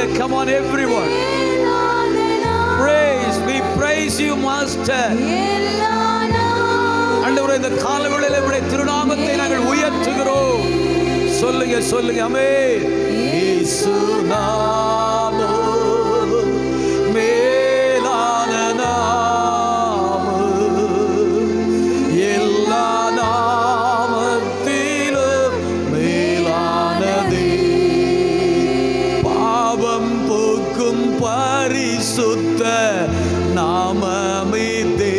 சொல்லுங்க come on everyone praise we praise you master ஆண்டவரே இந்த காலவேளையில உடைய திருநாமத்தை நாங்கள் உயர்த்துகிறோம் சொல்லுங்க சொல்லுங்க அமே இயேசு நாமம் மேலான நாமம் எல்லா நாமத்திலும் மேலானதே பாவம் போக்கும் பரிசுத்த நாமமிதே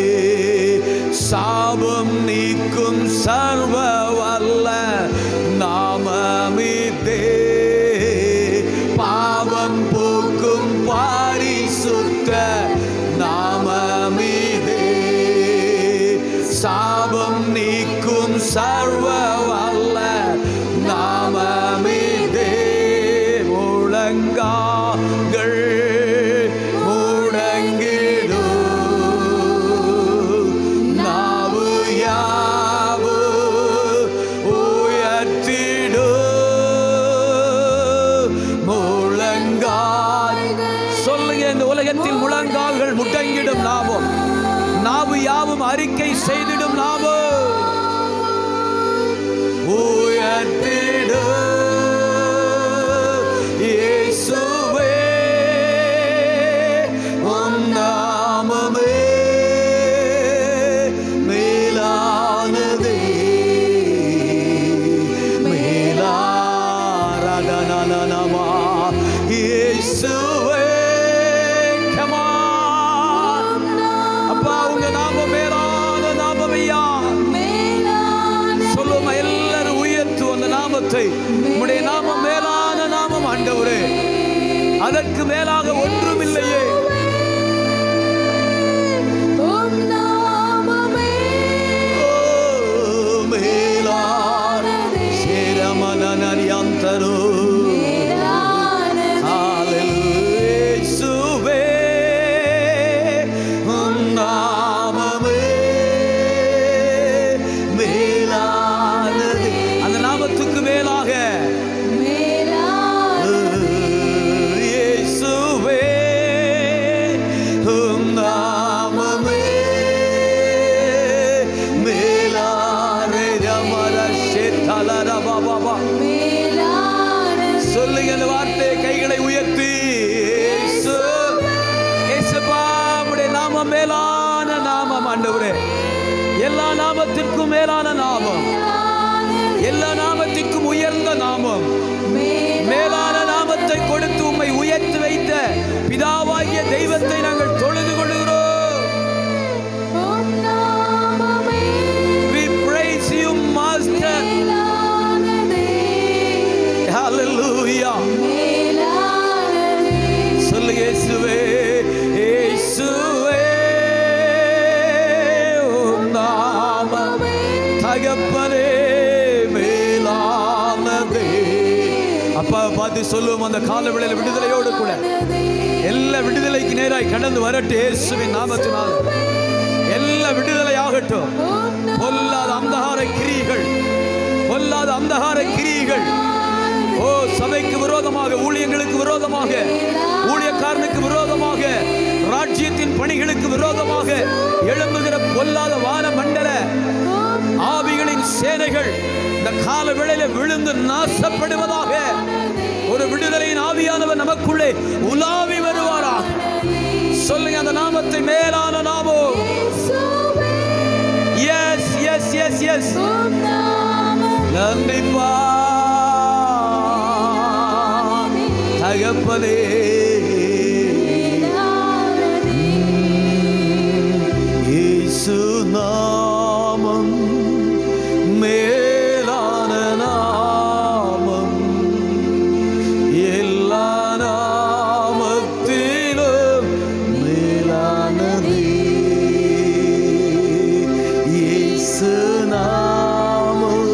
சாபம் நீக்கும் சர்வ வல்ல நாமமிதே பாவம் போக்கும் பரிசுத்த நாமமிதே சாபம் நீக்கும் சர்வ வல்ல நாமமிதே முழங்காங்கள் முழங்கிடும் நாவு யாவு உயர்த்திடும் முழங்கால் சொல்லுங்க இந்த உலகத்தில் முழங்கால்கள் முட்டங்கிடும் நாமம் நாவு யாவும் அறிக்கை செய்திடும் நாமம் உயர்த்திடு இயேசுவே உம் நாமமே மேலானதே மேலாரகனனமா இயேசுவே come on அப்பா உங்க நாமம் மேலான நாமம் ஐயா சொல்லுவோமா எல்லாரும் உயர்த்து அந்த நாமத்தை உம்முடைய நாமம் மேலான நாமம் ஆண்டவரே அதற்கு மேலாக ஒன்றும் இல்லையே ஓ, மேலான சேரமனரியாந்தரோ இயேசுவே உம் நாமமே மேலானது அந்த நாமத்துக்கு மேலாக இயேசுவே உம் நாமமே மேலானே ரமர சேத்தலர பாபா சொல்லுங்க அந்த வார்த்தையை கைகளை உயர்த்தி இயேசு இயேசுப்பா உம்முடைய நாமம் மேலான நாமம் ஆண்டவரே எல்லா நாமத்திற்கும் மேலான நாமம் எல்லா நாமத்திற்கும் உயர்ந்த நாமம் மேலான நாமத்தை கொடுத்து உம்மை உயர்த்தி வைத்த பிதாவாகிய தெய்வத்தை நாங்கள் தொழுது கொள்கிறோம் we praise you master hallelujah சொல்லுங்க இயேசுவே இயேசுவே உம் நாமம் தகப்பனே மேலானதே அப்பா பார்த்து சொல்லுவோம் அந்த கால வேளையில விடுதலையோடு கூட எல்லா விடுதலைக்கு நேராய் கடந்து வரட்டு இயேசுவின் நாமத்தினால் எல்லா விடுதலை ஆகட்டும் பொல்லாத அந்தகார கிரியைகள் பொல்லாத அந்தகார கிரியைகள் ஓ சபைக்கு விரோதமாக ஊழியங்களுக்கு விரோதமாக ஊழியக்காரனுக்கு விரோதமாக ராஜ்யத்தின் பணிகளுக்கு விரோதமாக எழும்புகிற பொல்லாத வான மண்டல ஆவிகளின் சேனைகள் இந்த கால வேளையில விழுந்து நாசப்படுவதாக ஒரு விடுதலையின் ஆவியானவர் நமக்குள்ளே உலாவி வருவாராக சொல்லுங்க அந்த நாமத்தை மேலான நாமம் எஸ் எஸ் எஸ் எஸ் நன்றிப்பா தகப்பனே இயேசு நாமம் மேலான நாமம் எல்லா நாமத்திலும் மேலானதே இயேசு நாமம்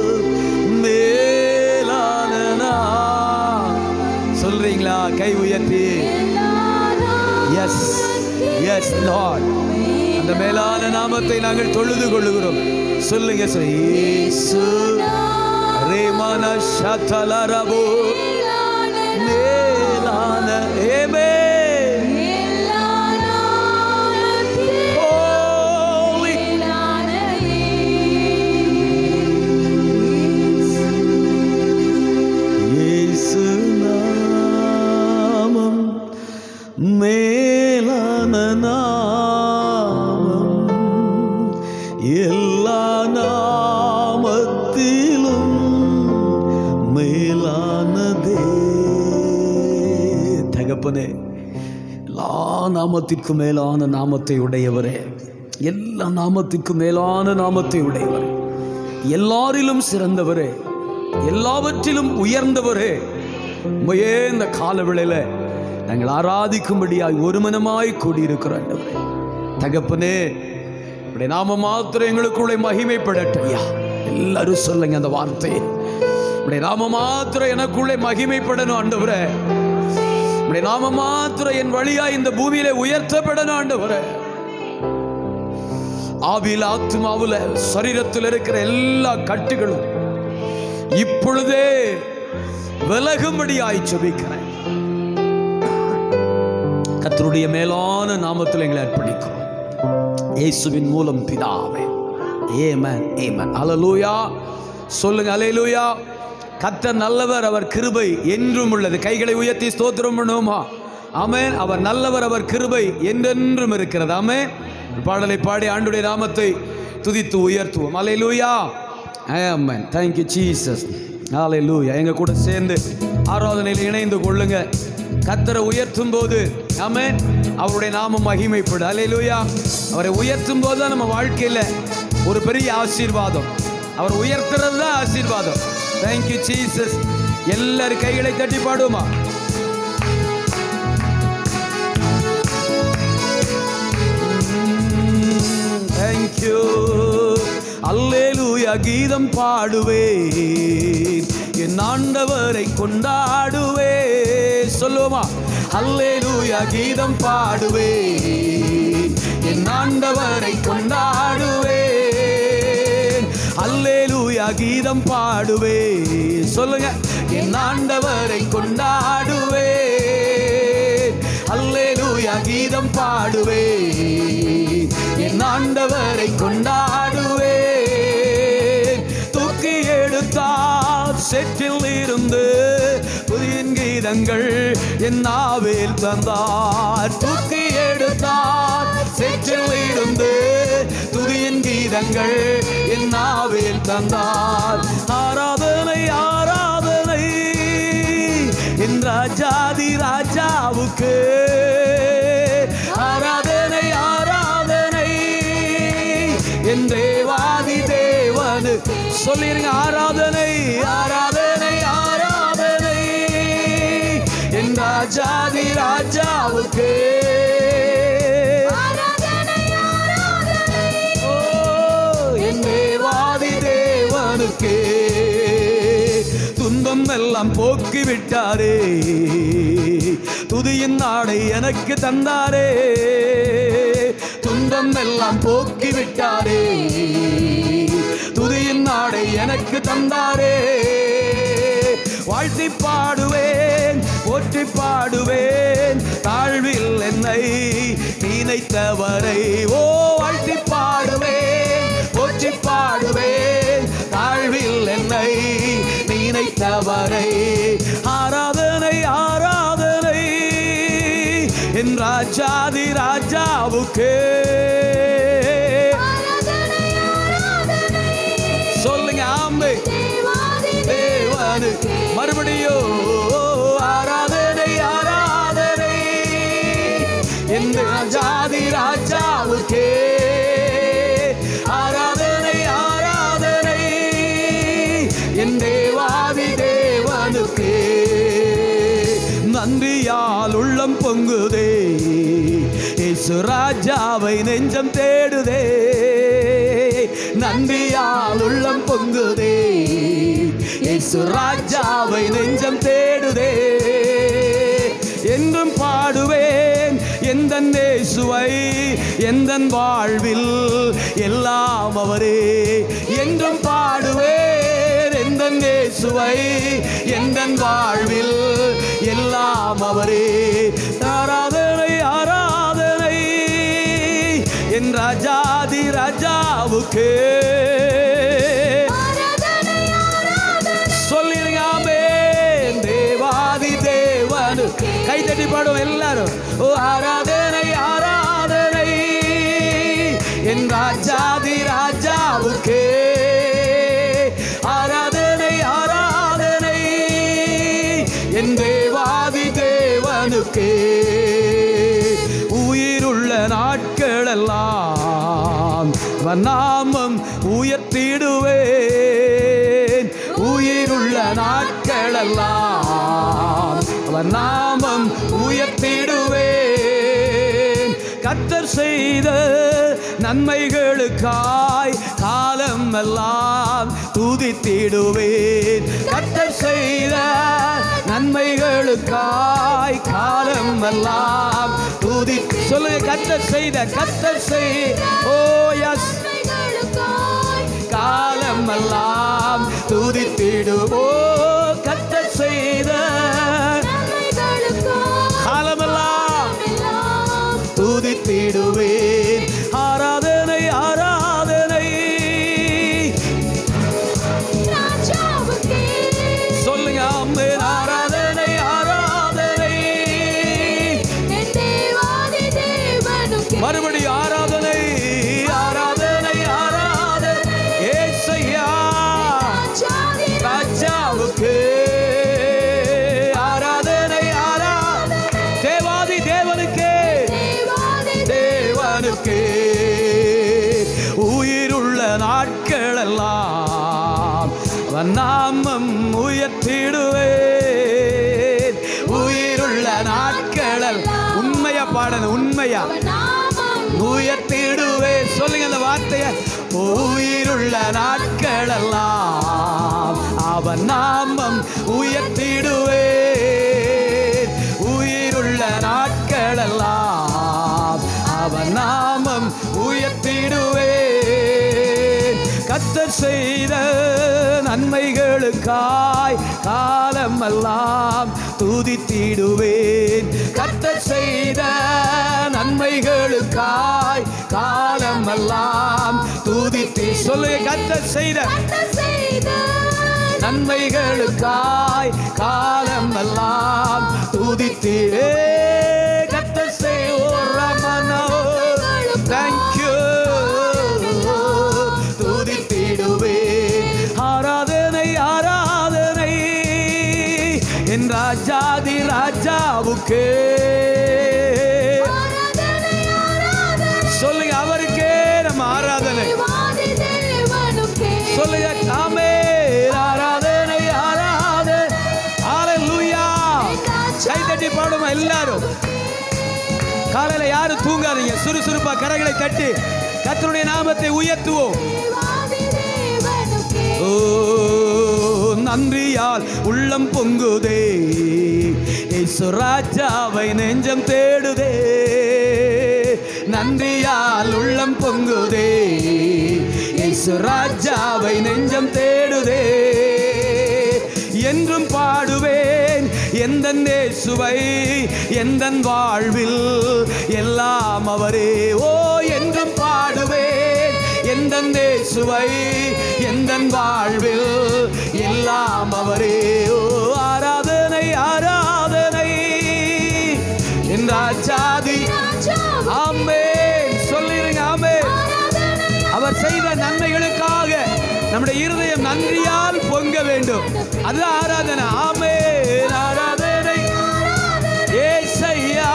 மேலான நாமம். சொல்றீங்களா கை உயர்த்தி எஸ் எஸ் லார்ட் அந்த மேலான நாமத்தை நாங்கள் தொழுது கொள்ளுகிறோம் சொல்லுங்க sir. இயேசு ரேமான சதலரபோ மேலான ஏமே Holy இயேசு நாமம் மேலான நாமம் எல்லா நாமத்திலும் மேலானதே தகப்பனே எல்லா நாமத்திற்கும் மேலான நாமத்தை உடையவரே எல்லா நாமத்திற்கும் மேலான நாமத்தை உடையவரே எல்லாரிலும் சிறந்தவரே எல்லாவற்றிலும் உயர்ந்தவரே உண்மையே இந்த காலவேளையில நாங்கள் ஆராதிக்கும்படியாய் ஒருமனமாய் கூடியிருக்கிறோம் ஆண்டவரே தகப்பனே உடைய நாம மாத்திரம் எங்களுக்குள்ளே மகிமைப்படட்டும் ஐயா எல்லாரும் சொல்லுங்க அந்த வார்த்தையை உடைய நாம மாத்திரம் எனக்குள்ளே மகிமைப்படணும் ஆண்டவரே உடைய நாம மாத்திரம் என் வழியா இந்த பூமியில உயர்த்தப்படணும் ஆண்டவரே ஆவியில் ஆத்மாவுல சரீரத்தில் இருக்கிற எல்லா கட்டுகளும் இப்பொழுதே விலகும்படியாய் ஜெபிக்கிறேன் கர்த்தருடைய மேலான நாமத்தில் எங்களை அர்ப்பணிக்கிறோம் இயேசுவின் மூலம் பிதாவே ஏமன் ஏமன் அலலூயா சொல்லுங்க அலையலூயா கர்த்தர் நல்லவர் அவர் கிருபை என்றும் உள்ளது கைகளை உயர்த்தி ஸ்தோத்திரம் பண்ணுவோமா ஆமென் அவர் நல்லவர் அவர் கிருபை என்றென்றும் இருக்கிறது ஆமென் பாடலை பாடி ஆண்டுடைய நாமத்தை துதித்து உயர்த்துவோம் அலையலூயா ஆமென் தேங்க்யூ ஜீசஸ் ஹalleluya எங்க கூட சேர்ந்து ஆராதனையில் இணைந்து கொள்ளுங்க கத்தரை உயர்த்தும் போது ஆமென் அவருடைய நாமம் மகிமைப்படு ஹalleluya அவரை உயர்த்தும் போது தான் நம்ம வாழ்க்கையில ஒரு பெரிய ஆசீர்வாதம் அவர் உயர்த்துறது தான் ஆசீர்வாதம் தேங்க்யூ ஜீசஸ் எல்லாரும் கைகளை தட்டி பாடுவோமா தேங்க்யூ அல்லேலூயா கீதம் பாடுவேன் என் ஆண்டவரை கொண்டாடுவே சொல்லுவோமா அல்லேலூயா கீதம் பாடுவேன் என் ஆண்டவரை கொண்டாடுவேன் அல்லேலூயா கீதம் பாடுவேன் சொல்லுங்க என் ஆண்டவரை கொண்டாடுவேன் அல்லேலூயா கீதம் பாடுவேன் என் ஆண்டவரை கொண்டாடுவேன் தூக்கி எடுத்தார் செற்றில் இருந்து புதிய கீதங்கள் என் நாவில் தந்தார் தூக்கி எடுத்தார் செற்றில் இருந்து துதியின் கீதங்கள் என் நாவில் தந்தார் ஆராதனை ஆராதனை என் ராஜாதி ராஜாவுக்கு ஆராதனை ஆராதனை என் தேவாதி தேவனு சொல்லிருங்க ஆராதனை ஆராதனை ஆராதனை என் ராஜாதி ராஜாவுக்கு ஓ, என் தேவாதி தேவனுக்கே துன்பம் எல்லாம் போக்கி விட்டாரே துதியின் நாடை எனக்கு தந்தாரே துன்பம் எல்லாம் போக்கி விட்டாரே துதியின் நாடை எனக்கு தந்தாரே வாழ்த்தி பாடுவேன் போற்றி பாடுவேன் தாழ்வில் என்னை நினைத்தவரை ஓ வாழ்த்தி பாடுவேன் போற்றி பாடுவேன் தாழ்வில் என்னை நினைத்தவரை ஆராதனை ஆராதனை என் ராஜாதி ராஜாவுக்கு சொல்லுங்க ஆம்பே தேவனு மறுபடியும் ஆராதனை ஆராதனை என் ராஜாதி ராஜாவுக்கே ஆராதனை ஆராதனை என் தேவாதி தேவனுக்கே நன்றியால் உள்ளம் பொங்குதே இயேசு ராஜாவை நெஞ்சம் தேடுதே நன்றியால் உள்ளம் பொங்குதே இயேசு ராஜாவை நெஞ்சம் தேடுதே என்றும் பாடுவேன் எந்த இயேசுவை எந்த வாழ்வில் எல்லாம் அவரே என்றும் பாடுவேன் எந்த இயேசுவை எந்த வாழ்வில் எல்லாம் எல்லாம் அவரே ஆராதனை ஆராதனை என் ராஜாதி ராஜாவுக்கு சொல்லிடுங்க ஆமென். தேவாதி தேவனு கை தட்டி பாடுவோம் எல்லாரும் ஓ ஆராதனை ஆராதனை என் ராஜாதி ராஜாவுக்கு ஆராதனை ஆராதனை என் தேவாதி தேவனுக்கு உயிருள்ள நாட்களெல்லாம் அவன் நாமம் உயர்த்திடுவேன் உயிருள்ள நாட்களெல்லாம் அவன் நாமம் உயர்த்திடுவேன் கத்தர் செய்த நன்மைகளுக்காய் காலம் எல்லாம் துதித்திடுவேன் கத்தர் செய்த நன்மைகளுக்காய் காலம் எல்லாம் துதி சொல்லுங்க கத்தர் செய்த கத்தர் செய் ஓ எஸ் காலம் எல்லாம் துதித்திடுவோ கத்தர் செய்த காலமெல்லாம் துதித்திடுவேன் ஆராதனை ஆராதனை சொல்லுங்க அம்மேன் ஆராதனை ஆராதனை மறுபடி ஆராதனை ஆராதனை ஆராதனை ஏசையா ராஜாவுக்கு ஆராதனை ஆராதனை தேவாதி தேவனுக்கே தேவனுக்கே உயிருள்ள நாட்களெல்லாம் அவன் நாமம் உயர்த்திடுவேன் உயிருள்ள நாட்களல் உண்மையா பாடணும் உண்மையா உயர்த்திடுவே சொல்லுங்க அந்த வார்த்தைய உயிருள்ள நாட்களெல்லாம் அவன் நாமம் உயர்த்திடுவேன் உயிருள்ள நாட்களெல்லாம் அவன் நாமம் உயர்த்திடுவேன் கத்தர் செய்த நன்மைகளுக்காய் காலமெல்லாம் துதித்திடுவேன் கத்தர் செய்த நன்மைகளுக்காய் காலமெல்லாம் துதித்தி சொல்லு கத்தர் செய்த நன்மைகளுக்காய் காலமெல்லாம் துதித்தே கத்தர் செய் ஓ ரமணோ தேங்க்யூ துதித்திடுவேன் ஆராதனை ஆராதனை என் ராஜாதி ராஜாவுக்கு சொல்லுங்க அவருக்கே நம்ம ஆராதனை சொல்லுங்க ஆமே ஆராதனை ஆராதனை ஹalleluya கை தட்டி பாடுமா எல்லாரும் காலையில யாரும் தூங்காதீங்க சுறுசுறுப்பா கரங்களை தட்டி கர்த்தருடைய நாமத்தை உயர்த்துவோம் ஓ நன்றியால் உள்ளம் பொங்குதே இயேசு ராஜாவை நெஞ்சம் தேடுதே நன்றியால் உள்ளம் பொங்குதே இயேசு ராஜாவை நெஞ்சம் தேடுதே என்றும் பாடுவேன் எந்த சுவை எந்த வாழ்வில் எல்லாம் அவரே ஓ என்றும் பாடுவேன் எந்த சுவை எந்த வாழ்வில் எல்லாம் அவரே ஓ ஆராதனை ஆராதனை என் ராஜாதி ஆமென் சொல்லிருங்க ஆமென் அவர் செய்த நன்மைகளுக்காக நம்முடைய இருதயம் நன்றியால் பொங்க வேண்டும் அது ஆராதனை ஆமே ஆராதனை ஏசையா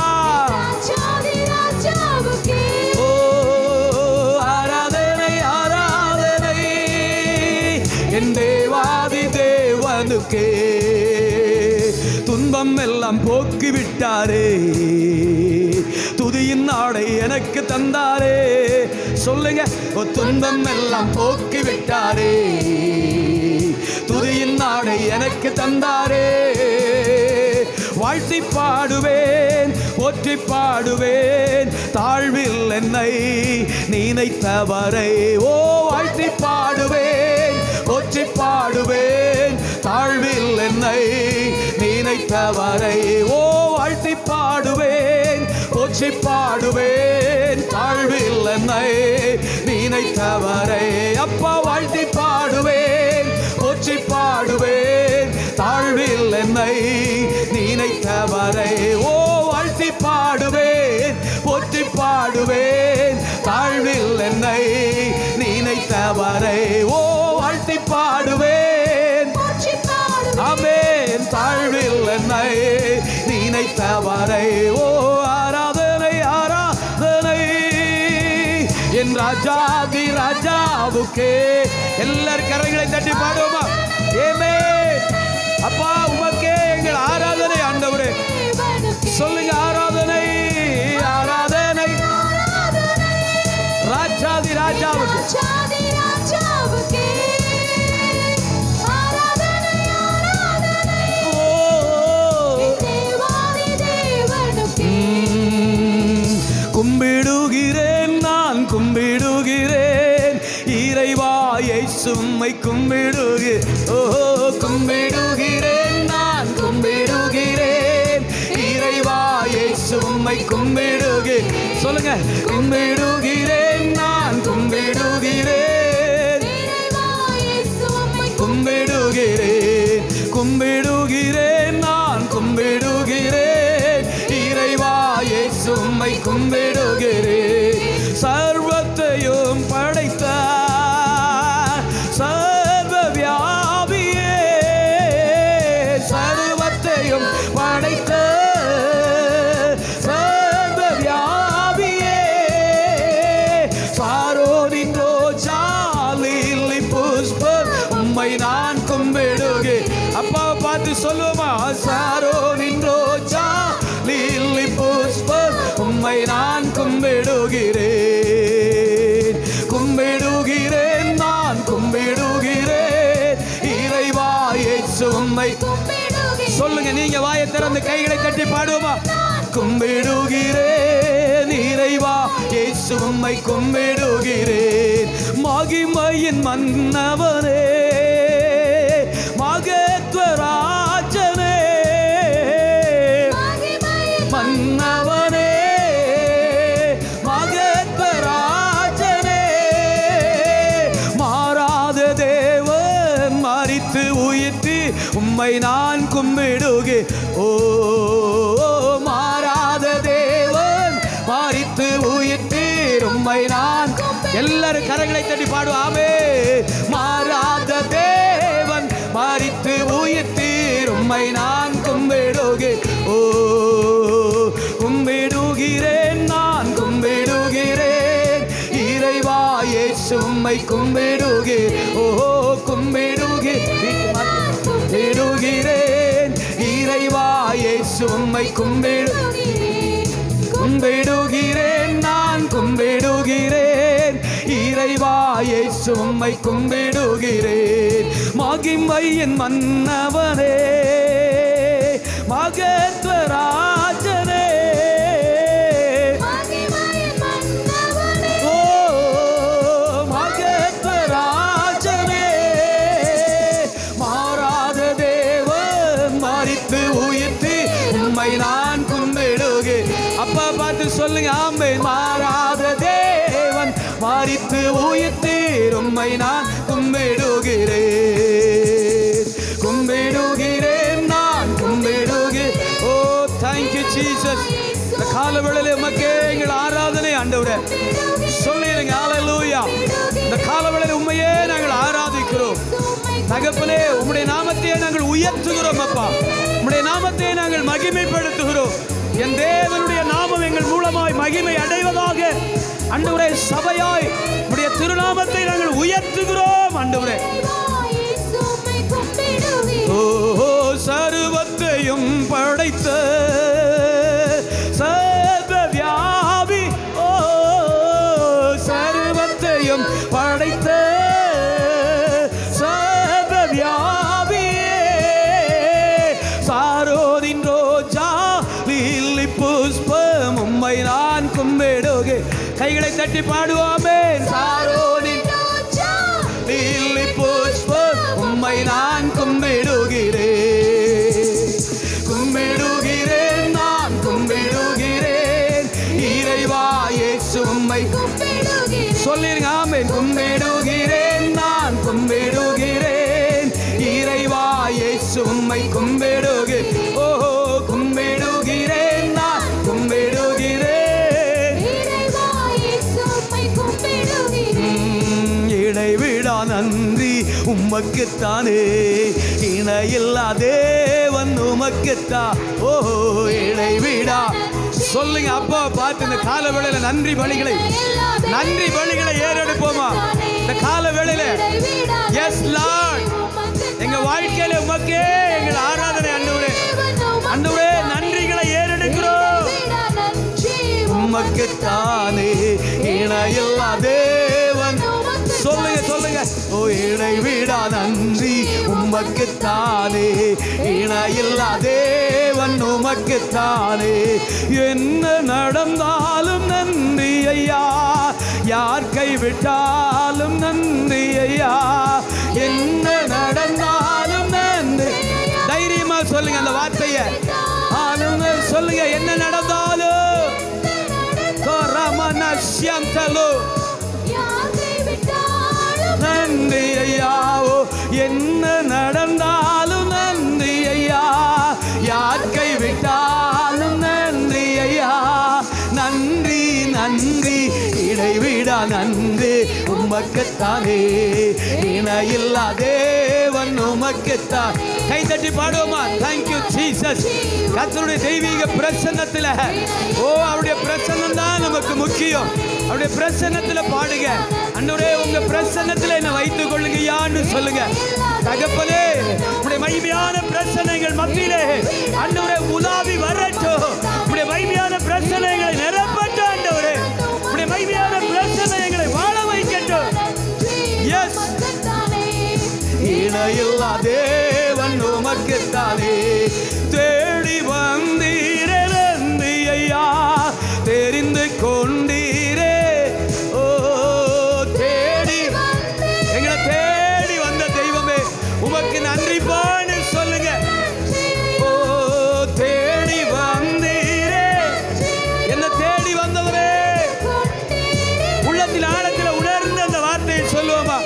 ஓ ஆராதனை ஆராதனை என் தேவாதி தேவனுக்கே துன்பம் எல்லாம் போக்கி விட்டாரே துதியின் நாடை எனக்கு தந்தாரே சொல்லுங்க ஓ துன்பம் எல்லாம் போக்கி விட்டாரே துதியின் நாடை எனக்கு தந்தாரே வாழ்த்தி பாடுவேன் போற்றி பாடுவேன் தாழ்வில் என்னை நினைத்தவரை ஓ வாழ்த்தி பாடுவேன் போற்றி பாடுவேன் தாழ்வில் என்னை நினைத்தவரை ஓ வாழ்த்தி பாடுவேன் போற்றி பாடுவேன் தாழ்வில் என்னை நினைத்தவரை அப்பா வாழ்த்தி பாடுவேன் போற்றி பாடுவேன் தாழ்வில் என்னை நினைத்தவரை ஓ வாழ்த்தி பாடுவேன் போற்றி பாடுவேன் தாழ்வில் என்னை நினைத்தவரை ஓ வாழ்த்தி பாடுவேன் ஆமென் தாழ்வில் என்னை நினைத்தவரை ஓ ஆராதனை ஆராதனை என் ராஜாதி ராஜாவுக்கே எல்லார் கரங்களை தட்டி பாடுவோமா ஏமே அப்பா உமக்கே எங்கள் ஆராதனை ஆண்டவரே சொல்லுங்க ஆராதனை ஆராதனை ராஜாதி ராஜாவுக்கு ஓ, ம், கும்பிடுகிறேன் நான் கும்பிடுகிறேன் இறைவாயை சும்மை கும்பிடுகிறேன் ஓ கும்பிடுகிறேன் நான் கும்பிடுகிறேன் இறைவாயை சும்மை கும்பிடுகிறேன் சொல்லுங்க கும்பிடுகிறேன் நான் கும்பிடுகிறேன் கும்பிடுகிறேன் கும்பிடுகிறேன் நான் கும்பிடுகிறேன் இறைவாயே சும்மை கும்பிடுகிறேன் சர்வத்தையும் படைத்த சர்வ வியாபியே சர்வத்தையும் படைத்த சர்வ வியாபியே சாரோனின் ரோஜா லில்லி புஷ்பம் உம்மை நான் கும்பிடுகே அப்பா பார்த்து சொல்லுமா சாரோனின் ரோஜா லில்லி புஷ்பம் உம்மை நான் கும்பிடுகிறேன் கும்பிடுகிறேன் நான் கும்பிடுகிறேன் இறைவாயே சும்மை சொல்லுங்க நீங்க வாயை திறந்து கைகளை தட்டி பாடுவோமா கும்பிடுகிறேன் இறைவா இயேசு உம்மை கும்பிடுகிறேன் மகிமையின் மன்னவனே மகத்வராஜனே மன்னவனே மகத்வராஜனே மாறாத தேவன் மறித்து உயிர்த்து உம்மை நான் கும்பிடுகே ஓ மாறாத தேவன் மறித்து உயிர்த்தீர் உம்மை நான் எல்லாரும் கரங்களை தட்டி பாடுவாமே மாறாத தேவன் மறித்து உயிர்த்தீர் உம்மை நான் கும்பிடுகே ஓ கும்பிடுகிறேன் நான் கும்பிடுகிறேன் இறைவா இயேசு உம்மை கும்பிடுகே ஓ கும்பிடுகிறேன் கும்பிடுகிறேன் இறைவா இயேசு உம்மை கும்பிடு கும்பிடுகிறேன் நான் கும்பிடுகிறேன் இறைவா இயேசு உம்மை கும்பிடுகிறேன் மகிமையின் மன்னவனே மகத்வராஜனே ஓ மகத்வராஜனே மாறாத தேவன் மறித்து உயிர்த்து உம்மை நான் கும்பிடுகே அப்பா பார்த்து சொல்லுங்க ஆம்பே மாறாத தேவன் மறித்து உயிர்த்தீர் உம்மை நான் கும்பிடுகிறேன் கும்பிடுகிறேன் நான் கும்பிடுகிறேன் ஓ தேங்க்யூ ஜீசஸ் இந்த காலவேளையிலே உமக்கே எங்கள் ஆராதனை ஆண்டவரே சொல்லிடுங்க ஹalleluya இந்த காலவேளையில உண்மையே நாங்கள் ஆராதிக்கிறோம் தகப்பனே உம்முடைய நாமத்தையே நாங்கள் உயர்த்துகிறோம் அப்பா உம்முடைய நாமத்தை நாங்கள் மகிமைப்படுத்துகிறோம் என் தேவனுடைய நாமம் எங்கள் மூலமாய் மகிமை அடைவதாக அண்டவரே சபையாய் உம்முடைய திருநாமத்தை நாங்கள் உயர்த்துகிறோம் அண்டவரே ஓ சர்வத்தையும் படைத்த சர்வ வியாபி ஓ சர்வத்தையும் படைத்த சர்வ வியாபியே சாரோதின் ரோஜா லில்லி புஷ்பம் உம்மை நான் கும்பிடுகே கைகளை தட்டி பாடுவோமே சாரோதின் லில்லி புஷ்பம் உம்மை நான் கும்பிடுகிறேன் கும்பிடுகி ஓஹோ கும்பிடுகிறேன் நான் கும்பிடுகிறேன் இறைவா இயேசு உம்மை கும்பிடுகிறேன் உம், இடைவிடா நன்றி உமக்குத்தானே இணையில்லா தேவன் உமக்குத்தான் ஓஹோ இடைவிடா சொல்லுங்க அப்பா பார்த்து இந்த கால வேளையில நன்றி பலிகளை நன்றி பலிகளை ஏறெடுப்போமா இந்த கால வேளையில எஸ் லார்ட் எங்க வாழ்க்கையில உமக்கே எங்கள் ஆராதனை அன்றுவரே அன்றுவரே நன்றிகளை ஏறெடுக்கிறோம் உமக்குத்தானே இணையில்லா தேவன் சொல்லுங்க சொல்லுங்க ஓ இடைவிடா நன்றி உமக்குத்தானே இணையில்லா தேவன் உமக்குத்தானே என்ன நடந்தாலும் நன்றி ஐயா யார் கைவிட்டாலும் நன்றி ஐயா என்ன நடந்தாலும் நன்றி தைரியமா சொல்லுங்க அந்த வார்த்தையை ஆளுங்க சொல்லுங்க என்ன நடந்தாலும் கொரமனஷ்யந்தலு நன்றி ஐயாவோ என்ன நடந்தாலும் நன்றி ஐயா யார் கைவிட்டாலும் நன்றி ஐயா நன்றி நன்றி இடைவிடா நன்றி உமக்குத்தானே இணையில்லா தேவன் உமக்குத்தான் கை தட்டி பாடுவோமா தேங்க்யூ ஜீசஸ் கர்த்தருடைய தெய்வீக பிரசன்னத்தில் ஓ அவருடைய பிரசன்னம் தான் நமக்கு முக்கியம் அவருடைய பிரசன்னத்துல பாடுங்க அன்னுடைய உங்க பிரசன்னத்துல என்ன வைத்துக் கொள்ளுங்கயான்னு சொல்லுங்க தகப்பனே உடைய மகிமையான பிரச்சனைகள் மத்தியிலே அன்னுடைய உலாவி வரட்டும் உடைய மகிமையான பிரச்சனைகளை நிரப்பட்ட ஆண்டவரே உடைய மகிமையான பிரச்சனைகளை வாழ வைக்கட்டும் Yes. இணையில்லா தேவன் உமக்குத்தானே தேடி வந்தீரே நன்றி ஐயா தெரிந்து கொண்டீரே ஓ தேடி எங்களை தேடி வந்த தெய்வமே உமக்கு நன்றி பான்னு சொல்லுங்க ஓ தேடி வந்தீரே என்ன தேடி வந்தவரே உள்ளத்தில் ஆழத்தில் உணர்ந்து அந்த வார்த்தையை சொல்லுவோமா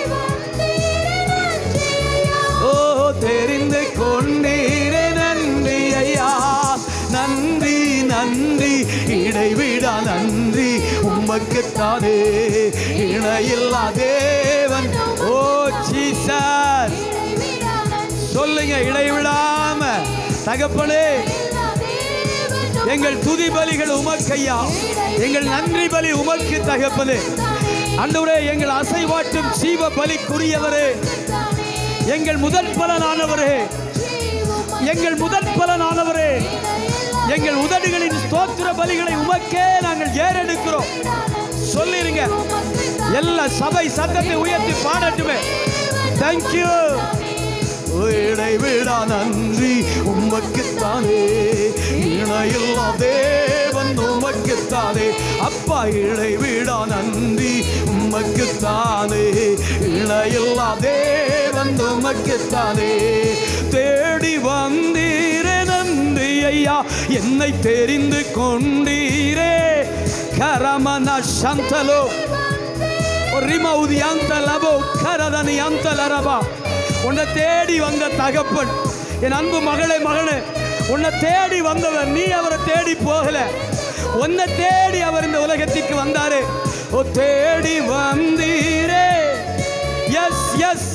ஓ தெரிந்து கொண்டீரே நன்றி ஐயா நன்றி நன்றி இடைவிடா நன்றி உமக்குத்தானே இணையில்லா தேவன் ஓ ஜீசஸ் சொல்லுங்க இடைவிடாம தகப்பனே எங்கள் துதி பலிகள் உமக்கையா எங்கள் நன்றி பலி உமக்கு தகப்பனே அன்றுவரே எங்கள் அசைவாட்டும் ஜீவ பலிக்குரியவரே எங்கள் முதற் பலனானவரே எங்கள் முதற் பலனானவரே எங்கள் உதடுகளின் ஸ்தோத்திர பலிகளை உமக்கே நாங்கள் ஏறெடுக்கிறோம் சொல்லிருங்க எல்லா சபை சத்தத்தை உயர்த்தி பாடட்டுமே தேங்க்யூ இடைவிடா நன்றி உமக்குத்தானே இணையில்லா தேவன் உமக்குத்தானே அப்பா இடைவிடா நன்றி உமக்குத்தானே இணையில்லா தேவன் உமக்குத்தானே தேடி வந்தீரே நன்றி ஐயா என்னை தெரிந்து கொண்டீரே கரமன சந்தலோ ரிமௌதி அந்த லபோ கரதனி அந்த லரபா உன்னை தேடி வந்த தகப்பன் என் அன்பு மகளே மகனே உன்னை தேடி வந்தவர் நீ அவரை தேடி போகல உன்னை தேடி அவர் இந்த உலகத்திற்கு வந்தாரே ஓ தேடி வந்தீரே எஸ் எஸ்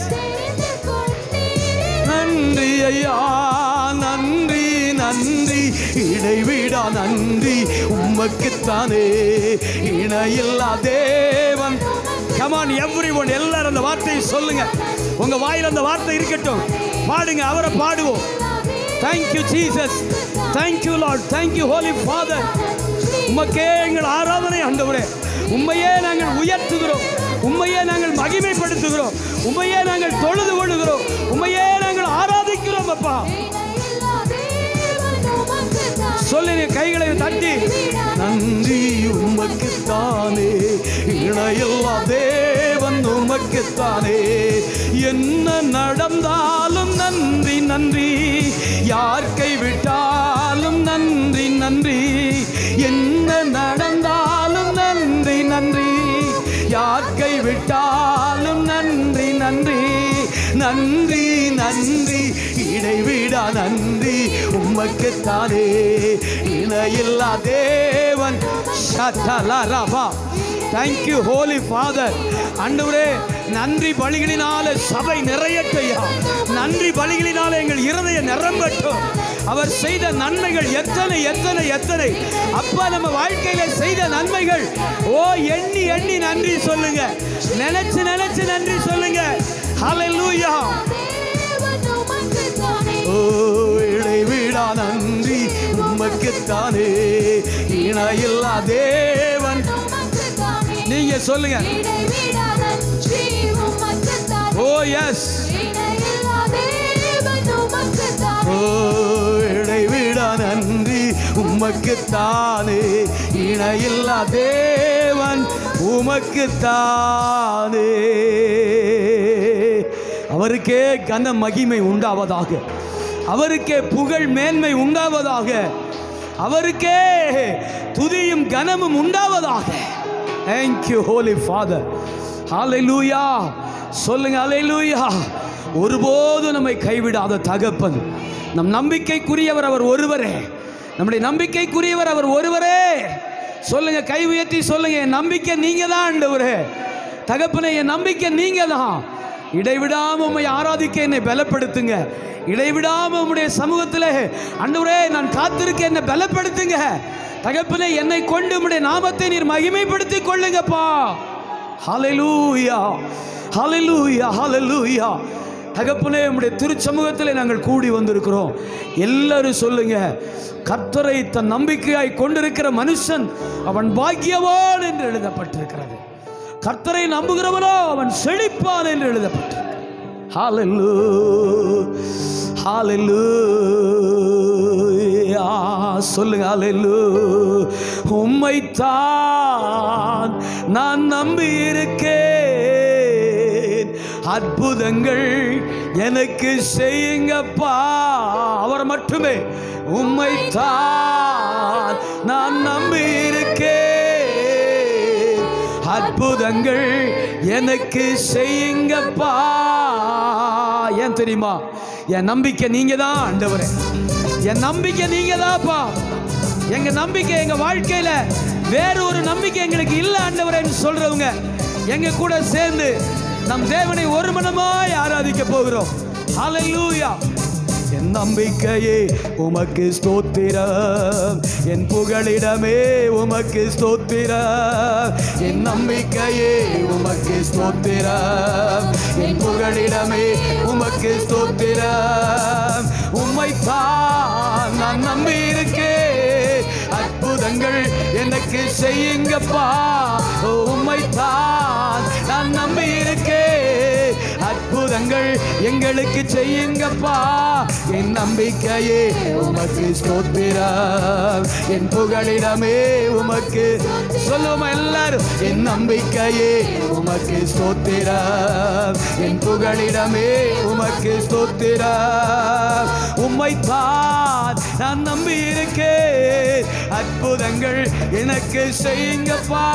நன்றி ஐயா நன்றி நன்றி இடைவிடா நன்றி உமக்குத்தானே இணையில்லா தேவன் கமான் எவ்ரி ஒன் எல்லாரும் அந்த வார்த்தையை சொல்லுங்க உங்க வாயில் அந்த வார்த்தை இருக்கட்டும் பாடுங்க அவரை பாடுவோம் thank you Jesus thank you Lord thank you holy father உமக்கே எங்கள் ஆராதனை ஆண்டவரே உண்மையே நாங்கள் உயர்த்துகிறோம் உண்மையே நாங்கள் மகிமைப்படுத்துகிறோம் உண்மையே நாங்கள் தொழுது கொள்ளுகிறோம் உண்மையே நாங்கள் ஆராதிக்கிறோம் அப்பா சொல்லி நீ கைகளை தட்டி நன்றி உமக்குத்தானே இணையில்லா தேவன் உமக்குத்தானே என்ன நடந்தாலும் நன்றி நன்றி யார் கைவிட்டாலும் நன்றி நன்றி என்ன நடந்தாலும் நன்றி நன்றி யார் கைவிட்டாலும் நன்றி நன்றி நன்றி நன்றி இடைவிடா நன்றி உமக்குத்தானே இணையில்லா தேவன் சத்தலரபா தேங்க்யூ ஹோலி ஃபாதர் ஆண்டவரே நன்றி பலிகளினால சபை நிறையட்டையா நன்றி பலிகளினால எங்கள் இருதய நிரம்பட்டும் அவர் செய்த நன்மைகள் எத்தனை எத்தனை எத்தனை அப்பா நம்ம வாழ்க்கையில செய்த நன்மைகள் ஓ எண்ணி எண்ணி நன்றி சொல்லுங்க நினைச்சு நினைச்சு நன்றி சொல்லுங்க ஹalleluya தேவன் உமக்குத்தானே ஓ இடைவிடா நன்றி உமக்குத்தானே இணையில்லா தேவன் உமக்குத்தானே நீங்க சொல்லுங்க இடைவிடா நன்றி உமக்குத்தானே ஓ எஸ் இணையில்லா தேவன் உமக்குத்தானே ஓ இடைவிடா நன்றி உமக்குத்தானே இணையில்லா தேவன் உமக்குத்தானே அவருக்கே கன மகிமை உண்டாவதாக அவருக்கே புகழ் மேன்மை உண்டாவதாக அவருக்கே துதியும் கனமும் உண்டாவதாக தேங்க்யூ ஹோலி ஃபாதர் ஹalleluya சொல்லுங்க ஹalleluya ஒருபோதும் நம்மை கைவிடாத தகப்பன் நம் நம்பிக்கைக்குரியவர் அவர் ஒருவரே நம்முடைய நம்பிக்கைக்குரியவர் அவர் ஒருவரே சொல்லுங்க கை உயர்த்தி சொல்லுங்க என் நம்பிக்கை நீங்க தான் ஆண்டவரே தகப்பனே என் நம்பிக்கை நீங்க தான் இடைவிடாம உம்மை ஆராதிக்க என்னை பலப்படுத்துங்க இடைவிடாம உம்முடைய சமூகத்தில் ஆண்டவரே நான் காத்திருக்க என்னை பலப்படுத்துங்க தகப்பனே என்னை கொண்டு உம்முடைய நாமத்தை நீர் மகிமைப்படுத்திக் கொள்ளுங்கப்பா ஹalleluya ஹalleluya ஹalleluya தகப்பனே உம்முடைய திருச்சமூகத்தில் நாங்கள் கூடி வந்திருக்கிறோம் எல்லாரும் சொல்லுங்க கர்த்தரை தன் நம்பிக்கையாய் கொண்டிருக்கிற மனுஷன் அவன் பாக்கியவான் என்று எழுதப்பட்டிருக்கிறது கர்த்தரை நம்புகிறவனோ அவன் செழிப்பான் என்று எழுதப்பட்டிருக்கிறது ஹalleluya ஹalleluya சொல்லுங்க ஹalleluya உம்மைத்தான் நான் நம்பி இருக்கேன் அற்புதங்கள் எனக்கு செய்யுங்கப்பா அவர் மட்டுமே உம்மைத்தான் நான் நம்பி இருக்கேன் அற்புதங்கள் எனக்கு செய்யுங்கப்பா ஏன் தெரியுமா என் நம்பிக்கை நீங்க தான் ஆண்டவரே என் நம்பிக்கை நீங்க தான்ப்பா எங்க நம்பிக்கை எங்க வாழ்க்கையில வேற ஒரு நம்பிக்கை எங்களுக்கு இல்லை ஆண்டவரேன்னு சொல்றவங்க எங்க கூட சேர்ந்து நம் தேவனை ஒரு மனமாய் ஆராதிக்க போகிறோம் ஹalleluya என் நம்பிக்கையே உமக்கு ஸ்தோத்திரம் என் புகழிடமே உமக்கு ஸ்தோத்திரம் என் நம்பிக்கையே உமக்கு ஸ்தோத்திரம் என் புகழிடமே உமக்கு ஸ்தோத்திரம் உம்மைத்தான் நான் நம்பி இருக்கேன் அற்புதங்கள் எனக்கு செய்யுங்கப்பா ஓ, உம்மைத்தான் நான் நம்பி இருக்கேன் அற்புதங்கள் எங்களுக்கு செய்யுங்கப்பா என் நம்பிக்கையே உமக்கு ஸ்தோத்திரம் என் புகழிடமே உமக்கு சொல்லுவோமா எல்லாரும் என் நம்பிக்கையே உமக்கு ஸ்தோத்திரம் என் புகழிடமே உமக்கு ஸ்தோத்திரம் உம்மைத்தான் நான் நம்பி இருக்கேன் அற்புதங்கள் எனக்கு செய்யுங்கப்பா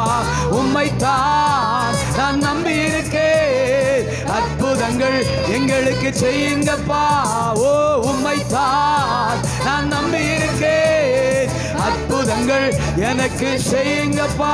உம்மைத்தான் நான் நம்பி இருக்கேன் அற்புதங்கள் எங்களுக்கு செய்யுங்கப்பா ஓ உம்மைத்தான் நான் நம்பி இருக்கேன் அற்புதங்கள் எனக்கு செய்யுங்கப்பா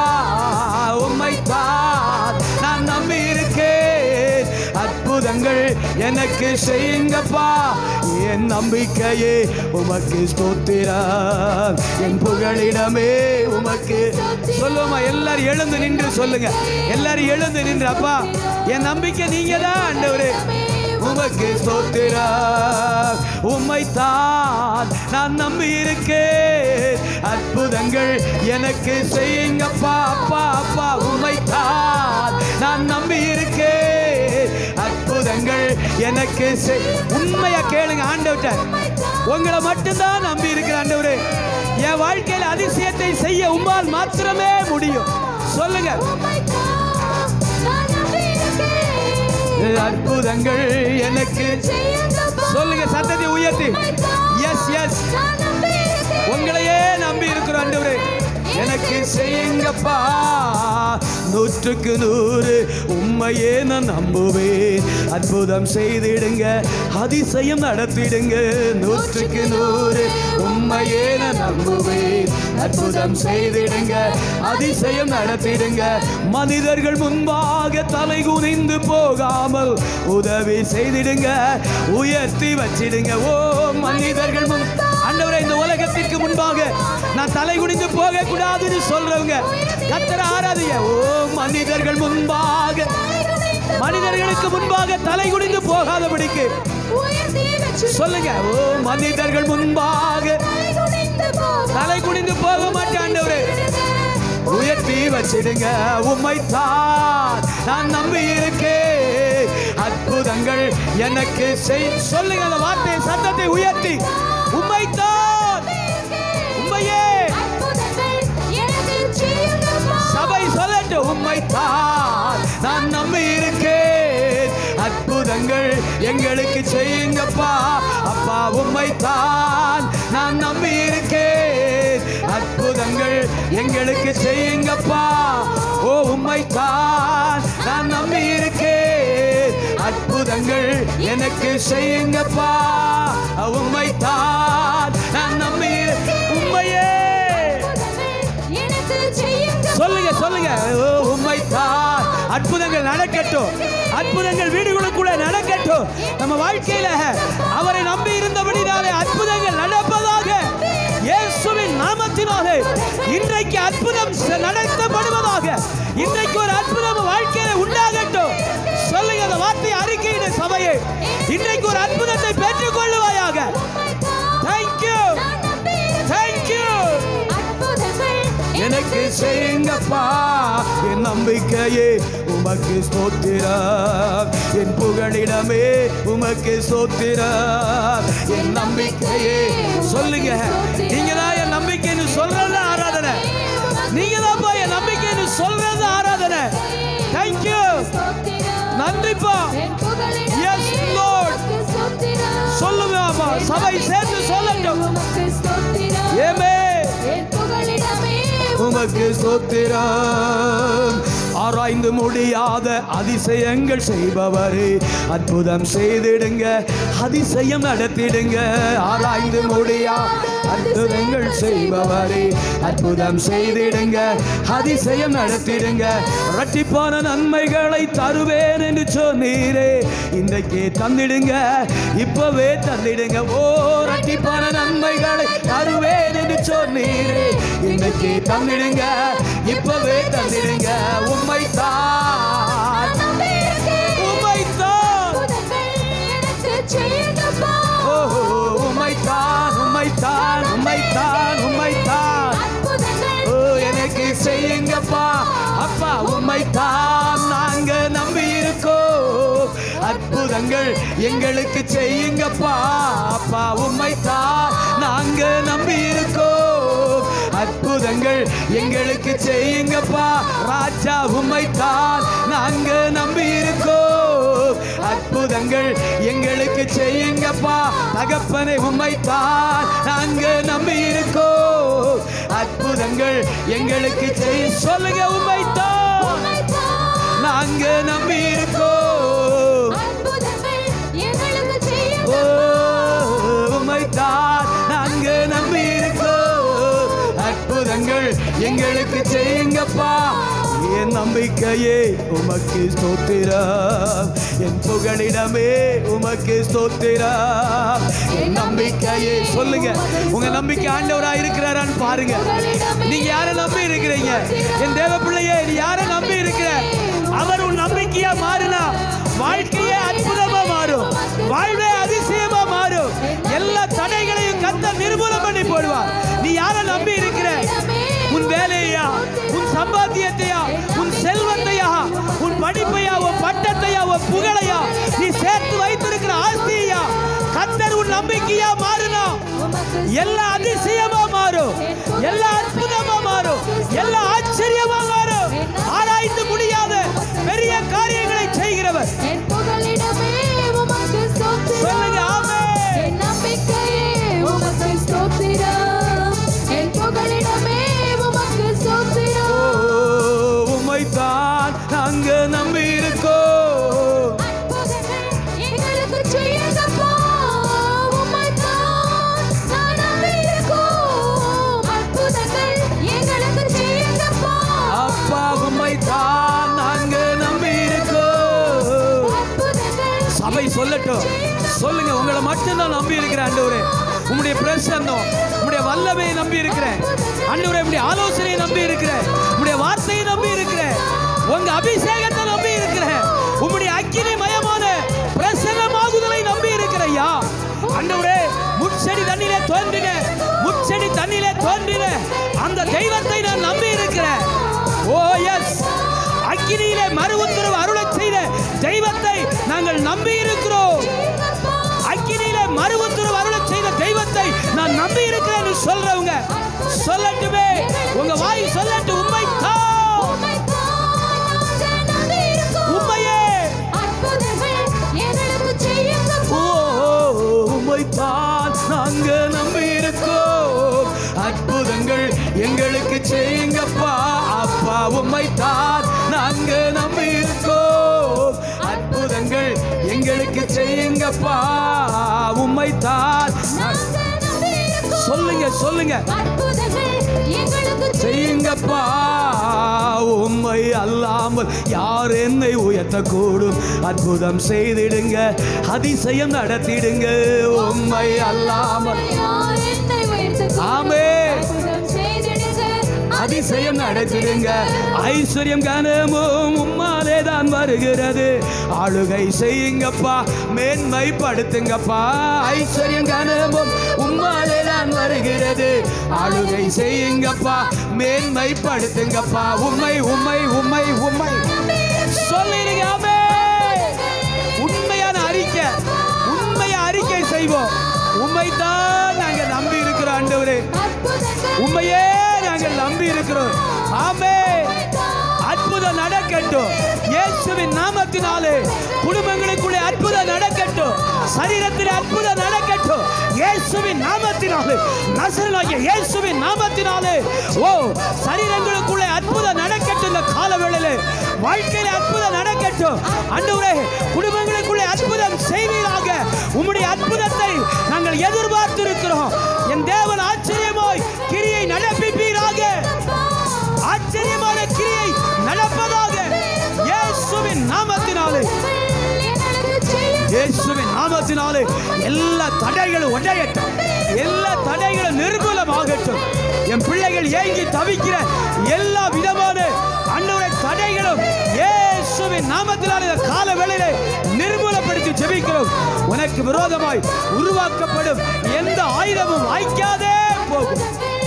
உம்மைத்தான் நான் நம்பி இருக்கேன் அற்புதங்கள் எனக்கு செய்யுங்கப்பா என் நம்பிக்கையே உமக்கு ஸ்தோத்திரம் என் புகழிடமே உமக்கு சொல்லுவோமா எல்லாரும் எழுந்து நின்று சொல்லுங்க எல்லாரும் எழுந்து நின்று அப்பா என் நம்பிக்கை நீங்க தான் ஆண்டவரே உமக்கு ஸ்தோத்திரம் உம்மைத்தான் நான் நம்பி இருக்கேன் அற்புதங்கள் எனக்கு செய்யுங்கப்பா அப்பா அப்பா உம்மைத்தான் நான் நம்பி இருக்கேன் அற்புதங்கள் எனக்கு செய்- உண்மையா கேளுங்க ஆண்டவர்கிட்ட உங்களை மட்டும்தான் நம்பி இருக்கிற ஆண்டவரே என் வாழ்க்கையில் அதிசயத்தை செய்ய உம்மால் மாத்திரமே முடியும் சொல்லுங்க அற்புதங்கள் எனக்கு சொல்லுங்க சத்தத்தை உயர்த்தி எஸ் எஸ் உங்களையே நம்பி இருக்கிறோம் ஆண்டவரே எனக்கு செய்யுங்கப்பா நூற்றுக்கு நூறு உண்மையே நான் நம்புவேன் அற்புதம் செய்திடுங்க அதிசயம் நடத்திடுங்க நூற்றுக்கு நூறு உண்மையே நான் நம்புவேன் அற்புதம் செய்திடுங்க அதிசயம் நடத்திடுங்க மனிதர்கள் முன்பாக தலை குனிந்து போகாமல் உதவி செய்திடுங்க உயர்த்தி வச்சிடுங்க ஓ மனிதர்கள் முன் ஆண்டவரே இந்த உலகத்திற்கு முன்பாக நான் தலை குனிந்து போக கூடாதுன்னு சொல்றவங்க கத்தர ஆராதிய ஓ மனிதர்கள் முன்பாக மனிதர்களுக்கு முன்பாக தலை குனிந்து போகாதபடிக்கு சொல்லுங்க ஓ மனிதர்கள் முன்பாக தலை குனிந்து போக மாட்டேன் ஆண்டவரே உயர்த்தி வச்சிடுங்க உம்மைத்தான் நான் நம்பி இருக்கேன் அற்புதங்கள் எனக்கு செய் சொல்லுங்க அந்த வார்த்தை சத்தத்தை உயர்த்தி உம்மைத்தான் உண்மையே சபை சொல்லட்டும் உம்மைத்தான் நான் நம்பி இருக்கேன் அற்புதங்கள் எங்களுக்கு செய்யுங்கப்பா அப்பா உம்மைத்தான் நான் நம்பி இருக்கேன் அற்புதங்கள் எங்களுக்கு செய்யுங்கப்பா ஓ உம்மைத்தான் நான் நம்பி இருக்கேன் அற்புதங்கள் எனக்கு செய்யுங்கப்பா உம்மைத்தான் நான் நம்பி இரு- உம்மையே சொல்லுங்க சொல்லுங்க ஓ, உம்மைத்தான் அற்புதங்கள் நடக்கட்டும் அற்புதங்கள் வீடுகளுக்குள்ள நடக்கட்டும் நம்ம வாழ்க்கையில அவரை நம்பி இருந்தபடினாலே அற்புதங்கள் நடப்பதாக இயேசுவின் நாமத்தினாலே இன்றைக்கு அற்புதம் ச- நடத்தப்படுவதாக இன்றைக்கு ஒரு அற்புதம் வாழ்க்கையில உண்டாகட்டும் சொல்லுங்க அந்த வார்த்தை அறிக்கையிட சபையை இன்றைக்கு ஒரு அற்புதத்தை பெற்றுக் கொள்ளுவாயாக தேங்க்யூ தேங்க்யூ எனக்கு செய்யுங்கப்பா என் நம்பிக்கையே உமக்கு ஸ்தோத்திரம் என் புகழிடமே உமக்கு ஸ்தோத்திரம் என் நம்பிக்கையே சொல்லுங்க நீங்க தான் என் நம்பிக்கைன்னு சொல்றது ஆராதனை நீங்க தான்ப்பா என் நம்பிக்கைன்னு சொல்றது ஆராதனை தேங்க்யூ நன்றிப்பா Yes, Lord. சொல்லுங்க அப்பா சபை சேர்ந்து சொல்லட்டும் ஏமே உமக்கு ஸ்தோத்திரம் ஆராய்ந்து முடியாத அதிசயங்கள் செய்பவரே அற்புதம் செய்திடுங்க அதிசயம் நடத்திடுங்க ஆராய்ந்து முடியாத அற்புதங்கள் செய்பவரே அற்புதம் செய்திடுங்க அதிசயம் நடத்திடுங்க இரட்டிப்பான நன்மைகளை தருவேன் என்று சொன்னீரே இன்றைக்கு தந்திடுங்க இப்பவே தந்திடுங்க ஓ இரட்டிப்பான நன்மைகளை தருவேன் என்று சொன்னீரே இன்றைக்கு தந்திடுங்க இப்பவே தந்திடுங்க உம்மைத்தான் உம்மைத்தான் ஓஹோ உம்மைத்தான் உம்மைத்தான் உம்மைத்தான் உம்மைத்தான் ஓ எனக்கு செய்யுங்கப்பா அப்பா உம்மைத்தான் நாங்க நம்பி இருக்கோம் அற்புதங்கள் எங்களுக்கு செய்யுங்கப்பா அப்பா உம்மைத்தான் நாங்க நம்பி இருக்கோம் அற்புதங்கள் எங்களுக்கு செய்யுங்கப்பா ராஜா உம்மைத்தான் நாங்க நம்பி இருக்கோம் அற்புதங்கள் எங்களுக்கு செய்யுங்கப்பா தகப்பனை உம்மைத்தான் நாங்க நம்பி இருக்கோம் அற்புதங்கள் எங்களுக்கு செய்ய சொல்லுங்க உம்மைத்தான் நாங்க நம்பி இருக்கோம் ஓ உம்மைத்தான் நாங்க நம்பி இருக்கோம் அற்புதங்கள் எங்களுக்கு செய்யுங்கப்பா என் நம்பிக்கையே உமக்கு ஸ்தோத்திரம் என் புகழிடமே உமக்கு ஸ்தோத்திரம் என் நம்பிக்கையே சொல்லுங்க உங்க நம்பிக்கை ஆண்டவரா இருக்கிறாரான்னு பாருங்க நீங்க யாரை நம்பி இருக்கிறீங்க என் தேவ பிள்ளையே நீ யாரை நம்பி இருக்கிற அவர் உன் நம்பிக்கையா மாறினா வாழ்க்கையே அற்புதமா மாறும் வாழ்வே அதிசயமா மாறும் எல்லா தடைகளையும் கத்த நிர்மூலம் பண்ணி போடுவார் நீ யாரை நம்பி இருக்கிற உன் வேலையா உன் சம்பாத்தியத்தையா உன் செல்வத்தையா உன் படிப்பையா உன் பட்டத்தையா உன் புகழையா நீ சேர்த்து வைத்திருக்கிற ஆஸ்தியா கத்தர் உன் நம்பிக்கையா மாறினா எல்லா அதிசயமா மாறும் எல்லா அற்புதமா மாறும் எல்லா ஆச்சரியமா மாறும் ஆராய்ந்து முடியாத பெரிய காரியங்களை செய்கிறவர் என் புகழிடமே உமக்கு ஸ்தோத்திரம். சொல்லுங்க ஆமென். என் நம்பிக்கையே உமக்கு ஸ்தோத்திரம். என் புகழிடமே உமக்கு உங்களை மட்டும்தான் நம்பி இருக்கிறேன் ஆண்டவரே உம்முடைய பிரசன்னம் உம்முடைய வல்லமையை நம்பி இருக்கிறேன் ஆண்டவரே உம்முடைய ஆலோசனையை நம்பி இருக்கிறேன் உம்முடைய வார்த்தையை நம்பி இருக்கிறேன் உங்க அபிஷேகத்தை நம்பி இருக்கிறேன் உம்முடைய அக்கினி மயமான பிரசன்னமாகுதலை நம்பி இருக்கிறையா ஆண்டவரே முட்செடி தண்ணிலே தோன்றின முட்செடி தண்ணிலே தோன்றின அந்த தெய்வத்தை நான் நம்பி இருக்கிறேன் ஓ எஸ் அக்கினியிலே மறு உத்தரவு அருளச் செய்த தெய்வத்தை நாங்கள் நம்பி இருக்கிறோம் அக்கினியிலே மறு உத்தரவு அருளச் செய்த தெய்வத்தை நான் நம்பி இருக்கிறேன்னு சொல்றவங்க சொல்லட்டுமே உங்க வாய் சொல்லட்டும் உண்மை உண்மையே ஓ உண்மைத்தான் நாங்க நம்பி இருக்கோம் அற்புதங்கள் எங்களுக்கு செய்யுங்கப்பா அப்பா உண்மைத்தான் நாங்க நம்பி இருக்கோம் அற்புதங்கள் எங்களுக்கு செய்யுங்கப்பா உண்மைத்தான் சொல்லுங்க சொல்லுங்க செய்யுங்கப்பா உம்மை அல்லாமல் யார் என்னை உயர்த்தக்கூடும் அற்புதம் செய்திடுங்க அதிசயம் நடத்திடுங்க உம்மை அல்லாமல் ஆமே அதிசயம் நடத்திடுங்க ஐஸ்வர்யம் கனமும் உம்மாலே தான் வருகிறது ஆளுகை செய்யுங்கப்பா மேன்மைப்படுத்துங்கப்பா ஐஸ்வர்யம் கனமும் உம்மாலே தான் வருகிறது ஆளுகை செய்யுங்கப்பா மேன்மைப்படுத்துங்கப்பா உண்மை உண்மை உண்மை உண்மை சொல்லிடுங்க ஆமே உண்மையான அறிக்கை உண்மையை அறிக்கை செய்வோம் உண்மைதான் நாங்க நம்பி இருக்கிறோம் ஆண்டவரே உண்மையே நாங்கள் நம்பி இருக்கிறோம் ஆமே அற்புதம் நடக்கட்டும் இயேசுவின் நாமத்தினாலே குடும்பங்களுக்குள்ளே அற்புதம் நடக்கட்டும் சரீரத்தில் அற்புதம் நடக்கட்டும் இயேசுவின் நாமத்தினாலே நசரனாகிய இயேசுவின் நாமத்தினாலே ஓ சரீரங்களுக்குள்ளே அற்புதம் நடக்கட்டும் இந்த காலவேளையிலே வாழ்க்கையில அற்புதம் நடக்கட்டும் ஆண்டவரே குடும்பங்களுக்குள்ளே அற்புதம் செய்வீராக உம்முடைய அற்புதத்தை நாங்கள் எதிர்பார்த்து இருக்கிறோம் என் தேவன் ஆச்சரியமாய் கிரியை நடப்பிப்பீராக ஆச்சரியமான கிரியை நடப்பதாக இயேசுவின் நாமத்தினாலே இயேசுவின் நாமத்தினாலே எல்லா தடைகளும் உடையட்டும் எல்லா தடைகளும் நிர்மூலமாகட்டும் என் பிள்ளைகள் ஏங்கி தவிக்கிற எல்லா விதமான அன்னுடைய தடைகளும் இயேசுவின் நாமத்தினாலே இந்த கால வேளையிலே நிர்மூலப்படுத்தி ஜெபிக்கிறோம் உனக்கு விரோதமாய் உருவாக்கப்படும் எந்த ஆயுதமும் வாய்க்காதே போகும்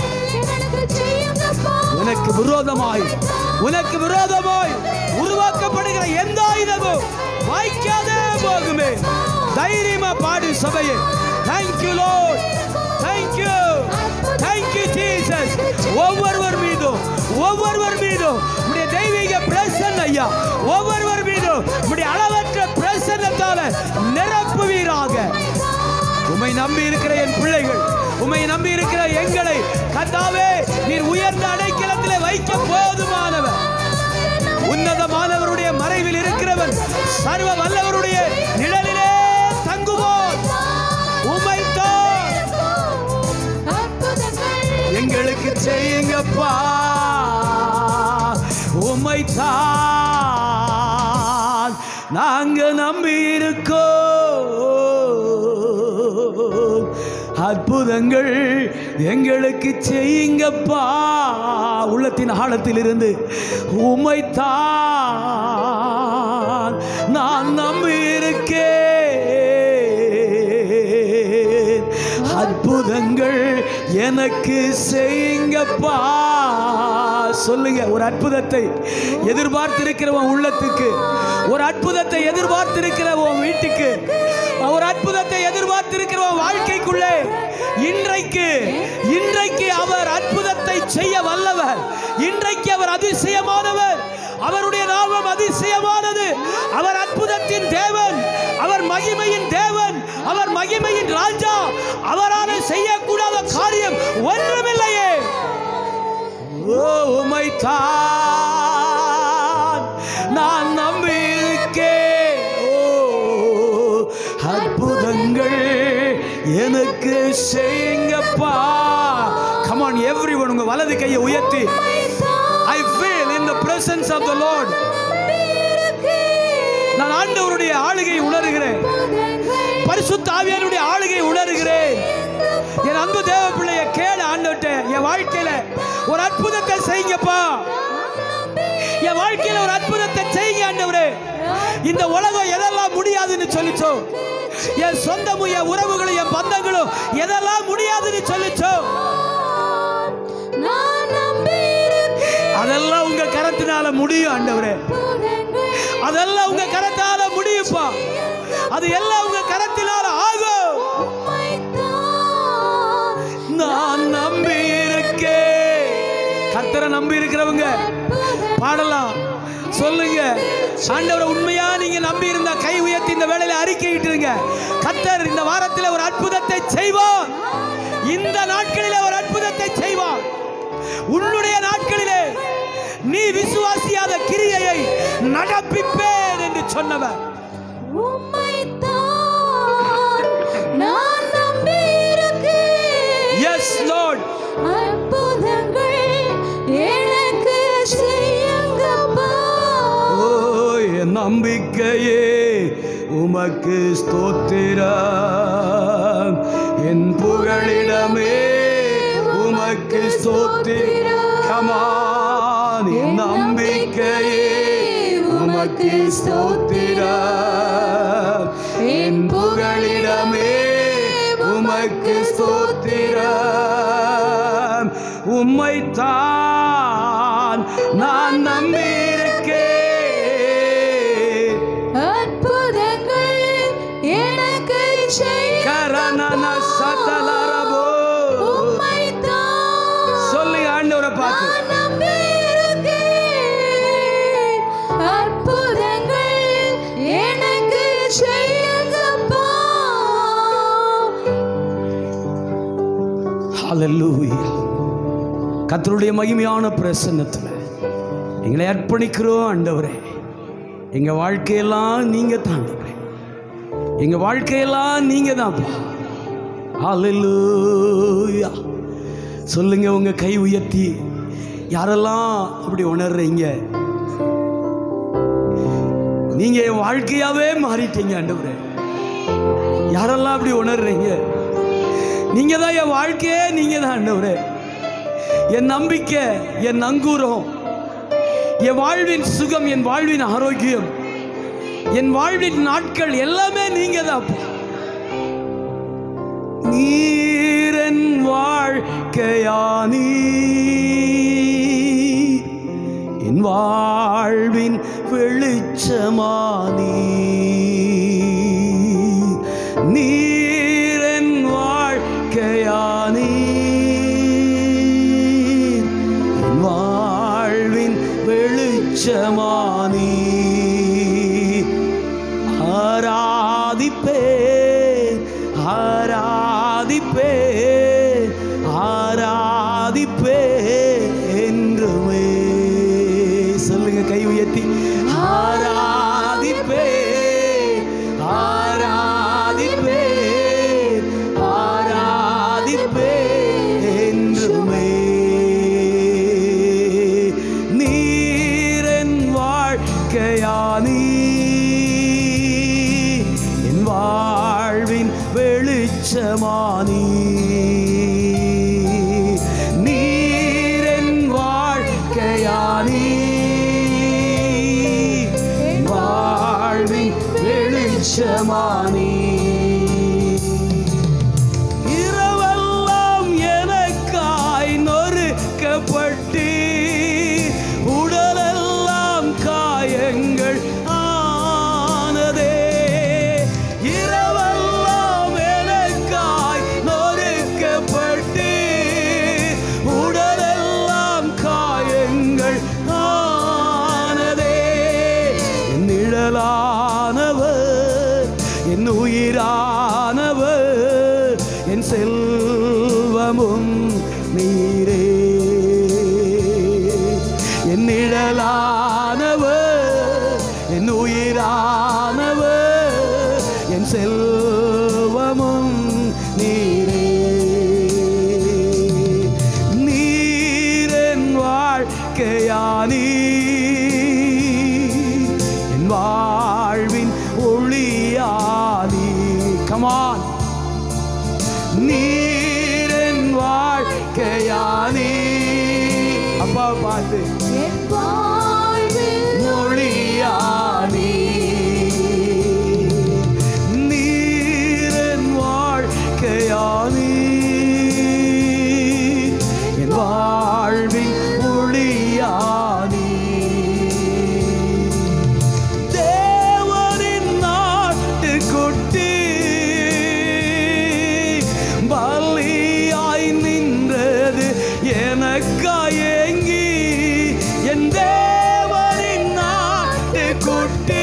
உனக்கு விரோதமாய் உனக்கு விரோதமாய் உருவாக்கப்படுகிற எந்த ஆயுதமும் வாய்க்காதே போகுமே தைரியமா பாடு சபையே thank you Lord thank you thank you Jesus ஒவ்வொருவர் மீதும் ஒவ்வொருவர் மீதும் உடைய தெய்வீக பிரசன்ன ஐயா ஒவ்வொருவர் மீதும் உடைய அளவற்ற பிரசன்னத்தால நிரப்புவீராக உம்மை நம்பி இருக்கிற என் பிள்ளைகள் உம்மை நம்பி இருக்கிற எங்களை கத்தாவே நீர் உயர்ந்த அடைக்கலத்திலே வைக்க போதுமானவர் உன்னதமானவருடைய மறைவில் இருக்கிறவன் சர்வ வல்லவருடைய நிழலிலே தங்குவோம் உமைத்தான் எங்களுக்கு செய்யுங்கப்பா உமைத்தான் நாங்க நம்பி இருக்கோம் அற்புதங்கள் எங்களுக்கு செய்யுங்கப்பா உள்ளத்தின் ஆழத்தில் இருந்து உமைத்தான் நான் நம்பி இருக்கேன் அற்புதங்கள் எனக்கு செய்யுங்கப்பா சொல்லுங்க ஒரு அற்புதத்தை எதிர்பார்த்திருக்கிற உன் உள்ளத்துக்கு ஒரு அற்புதத்தை எதிர்பார்த்திருக்கிற உன் வீட்டுக்கு ஒரு அற்புதத்தை எதிர்பார்த்திருக்கிற உன் வாழ்க்கைக்குள்ளே இன்றைக்கு இன்றைக்கு அவர் அற்புதத்தை செய்ய வல்லவர் இன்றைக்கு அவர் அதிசயமானவர் அவருடைய நாமம் அதிசயமானது அவர் அற்புதத்தின் தேவன் அவர் மகிமையின் தேவன் அவர் மகிமையின் ராஜா அவரால் செய்யக்கூடாத காரியம் ஒன்றுமில்லையே ஓ உமைத்தான் நான் நம்பி இருக்கேன் ஓ அற்புதங்கள் எனக்கு செய்யுங்கப்பா கமான் எவ்ரி ஒன் உங்க வலது கையை உயர்த்தி I feel in the presence of the Lord நான் ஆண்டவருடைய ஆளுகை உணர்கிறேன் பரிசுத்த தாவியனுடைய ஆளுகை உணர்கிறேன் என் அன்பு தேவ பிள்ளைய கேளு ஆண்டவர்கிட்ட என் வாழ்க்கையில ஒரு அற்புதத்தை செய்யுங்கப்பா என் வாழ்க்கையில ஒரு அற்புதத்தை செய்யுங்க ஆண்டவரே இந்த உலகம் எதெல்லாம் முடியாதுன்னு சொல்லிச்சோ என் சொந்தமும் என் உறவுகளும் என் பந்தங்களும் எதெல்லாம் முடியாதுன்னு சொல்லிச்சோ நான் நம்பியிருக்கிறேன் அதெல்லாம் உங்க கரத்தினால முடியும் ஆண்டவரே அற்புதங்கள் அதெல்லாம் உங்க கரத்தால முடியும்ப்பா அது எல்லாம் உங்க கரத்தினால ஆகும் உம்மைத்தான் நான் நம்பி இருக்கேன் கர்த்தரை நம்பி இருக்கிறவங்க பாடலாம் சொல்லுங்க ஆண்டவரை உண்மையா நீங்க நம்பி இருந்தா கை உயர்த்தி இந்த வேளையில அறிக்கையிட்டுருங்க கர்த்தர் இந்த வாரத்தில் ஒரு அற்புதத்தை செய்வார் இந்த நாட்களிலே ஒரு அற்புதத்தை செய்வார் உன்னுடைய நாட்களிலே நீ விசுவாசியாத கிரியையை நடப்பிப்பேன் என்று சொன்னவர் உம்மைத்தான் நான் நம்பியிருக்கிறேன் எஸ் லார்ட் அற்புதங்கள் எனக்கு செய்யுங்கப்பா ஓ என் நம்பிக்கையே உமக்கு ஸ்தோத்திரம் என் புகழிடமே உமக்கு ஸ்தோத்திரம் கமான் என் நம்பிக்கையே உமக்கு ஸ்தோத்திரம் என் புகழிடமே உமக்கு ஸ்தோத்திரம் உம்மைத்தான் நான் நம்பியிருக்கேன் அற்புதங்கள் எனக்கு செய்ய கரணன சதலரபோ உம்மைத்தான் சொல்லி ஆண்டவரை பார்த்து நான் நம்பியிருக்கிறேன். அற்புதங்கள் எனக்கு செய்யுங்கப்பா. ஹalleluya கர்த்தருடைய மகிமையான பிரசன்னத்தில் எங்களை அர்ப்பணிக்கிறோம் ஆண்டவரே எங்க வாழ்க்கையெல்லாம் நீங்க தான் ஆண்டவரே எங்க வாழ்க்கையெல்லாம் நீங்க தான்ப்பா ஹalleluya சொல்லுங்க உங்க கை உயர்த்தி யாரெல்லாம் அப்படி உணர்றீங்க நீங்க என் வாழ்க்கையாவே மாறிட்டீங்க ஆண்டவரே யாரெல்லாம் அப்படி உணர்றீங்க நீங்க தான் என் வாழ்க்கையே நீங்க தான் ஆண்டவரே என் நம்பிக்கை என் நங்கூரம் என் வாழ்வின் சுகம் என் வாழ்வின் ஆரோக்கியம் என் வாழ்வின் நாட்கள் எல்லாமே நீங்க தான் நீரன் வாழ்க்கையானி என் வாழ்வின் வெளிச்சமானி நீரன் வாழ்க்கையானி என் வாழ்வின் வெளிச்சமானி ஆராதிப்பே ஆராதிப்பே ஆராதிப்பே என்றுமே சொல்லுங்க கை உயர்த்தி ஆராதிப்பே ஆராதிப்பே ஆராதிப்பே என்றுமே நீரன் வாழ்க்கையானி என் வாழ்வின் வெளிச்சமானி நீரன் வாழ்க்கையானி என் வாழ்வின் வெளிச்சமானி இரவெல்லாம் எனக்காய் நொறுக்கப்பட்டு உடலெல்லாம் காயங்கள் ஆனதே இரவெல்லாம் எனக்காய் நொறுக்கப்பட்டு உடலெல்லாம் காயங்கள் ஆனதே என் நிழலானவர் என் உயிரானவர் என் செல்வமும் நீரே என் நிழலானவர் என் உயிரானவர் என் செல்வமும் நீரே நீரன் வாழ்க்கையானி என் வாழ்வின் ஒளியானி கமான் அப்பாவை பார்த்து என் வாழ்வில் மொழியானி நீரன் வாழ்க்கையானி என் வாழ்வின் மொழியானி தேவனின் நாட்டுக்குட்டி பலியாய் நின்றது எனக்காய் ஏங்கி என் தேவனின் நாட்டுக்குட்டி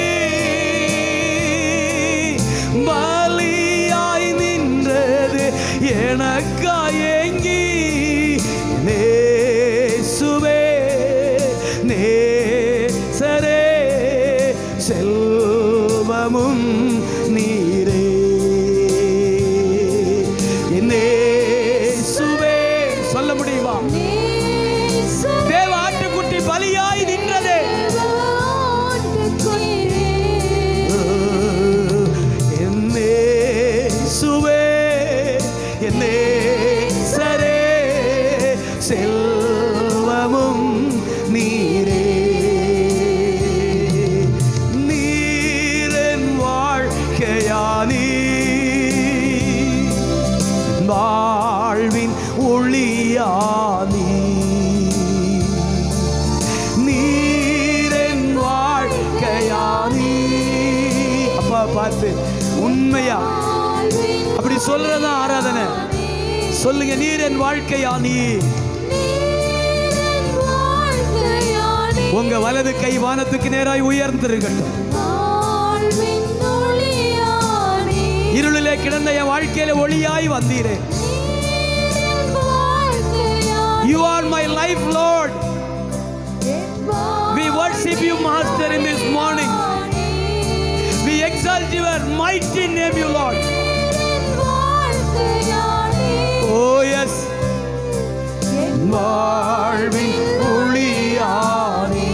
பலியாய் நின்றது எனக்காய் ஏங்கி நேசுவே நேசரே செல்வமும் நீரே என்னேசுவே சொல்ல முடியுமா நேசம் தேவ ஆட்டுக்குட்டி பலியாய் நின்றதே ஆண்டுக்குயிரே. என்னேசுவே என்னேசரே செல்வமும் நீரே நீரன் வாழ்க்கையானி வாழ்வின் ஒளியானி நீரன் வாழ்க்கையானி அப்பா பார்த்து உண்மையா வாழ்வில் அப்படி சொல்றதா ஆராதனை சொல்லுங்க நீர் என் வாழ்க்கையானி நீரின் வாழ்க்கையானே. உங்க வலது கை வானத்துக்கு நேராய் உயர்ந்திருக்கட்டும் வாழ்வின் ஒளியானே. இருளிலே கிடந்த என் வாழ்க்கையில ஒளியாய் வந்தீரே நீரின் வாழ்க்கையானே. You are my life Lord என் we worship you master in this morning வாழ்க்கையானே. we exalt your mighty name you lord நீரின் வாழ்க்கையானே. oh yes என் வாழ்வின் ஒளியானே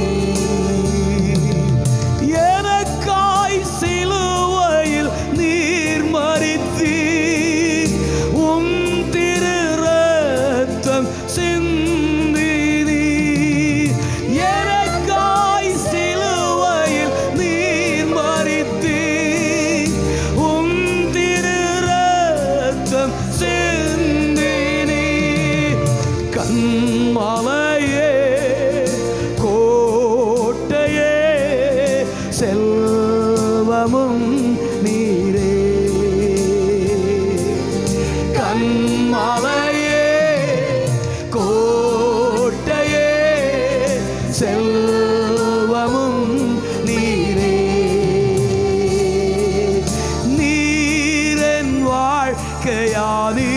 எனக்காய் சிலுவையில் நீர் மறித்தீர் உம் திரு ரத்தம் சிந்தினீர் எனக்காய் சிலுவையில் நீர் மறித்தீர் உம் திரு ரத்தம் சிந்தினீர் கண்மலையே கோட்டையே செல்வமும் நீரே கண்மலையே கோட்டையே செல்வமும் நீரே நீரன் வாழ்க்கையானி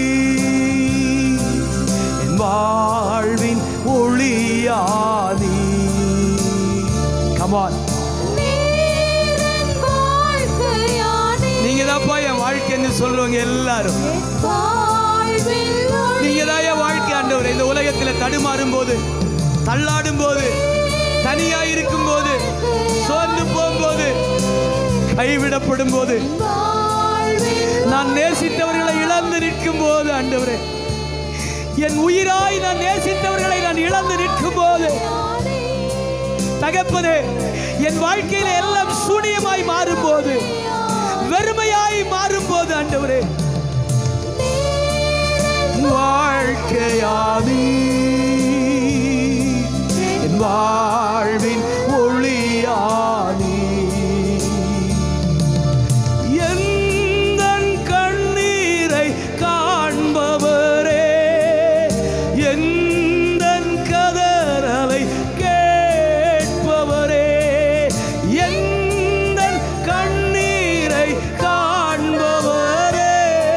என் வாழ்வின் ஒளியானி கமான் நீரின் வாழ்க்கையானே. நீங்க தான்ப்பா என் வாழ்க்கைன்னு சொல்றவங்க எல்லாரும் என் வாழ்வில் நீங்க தான் என் வாழ்க்கை ஆண்டவர் இந்த உலகத்துல தடுமாறும் போது தள்ளாடும் போது தனியா இருக்கும் போது சோர்ந்து போகும்போது கைவிடப்படும் போது வாழ்வில் நான் நேசித்தவர்களை இழந்து நிற்கும் போது ஆண்டவரே என் உயிராய் நான் நேசித்தவர்களை நான் இழந்து நிற்கும் போது தகப்பனே என் வாழ்க்கையில எல்லாம் சூனியமாய் மாறும்போது வெறுமையாய் மாறும்போது ஆண்டவரே வாழ்க்கையானி என் வாழ்வின் ஒளியானி எந்தன் கண்ணீரை காண்பவரே எந்தன் கதறலை கேட்பவரே எந்தன் கண்ணீரை காண்பவரே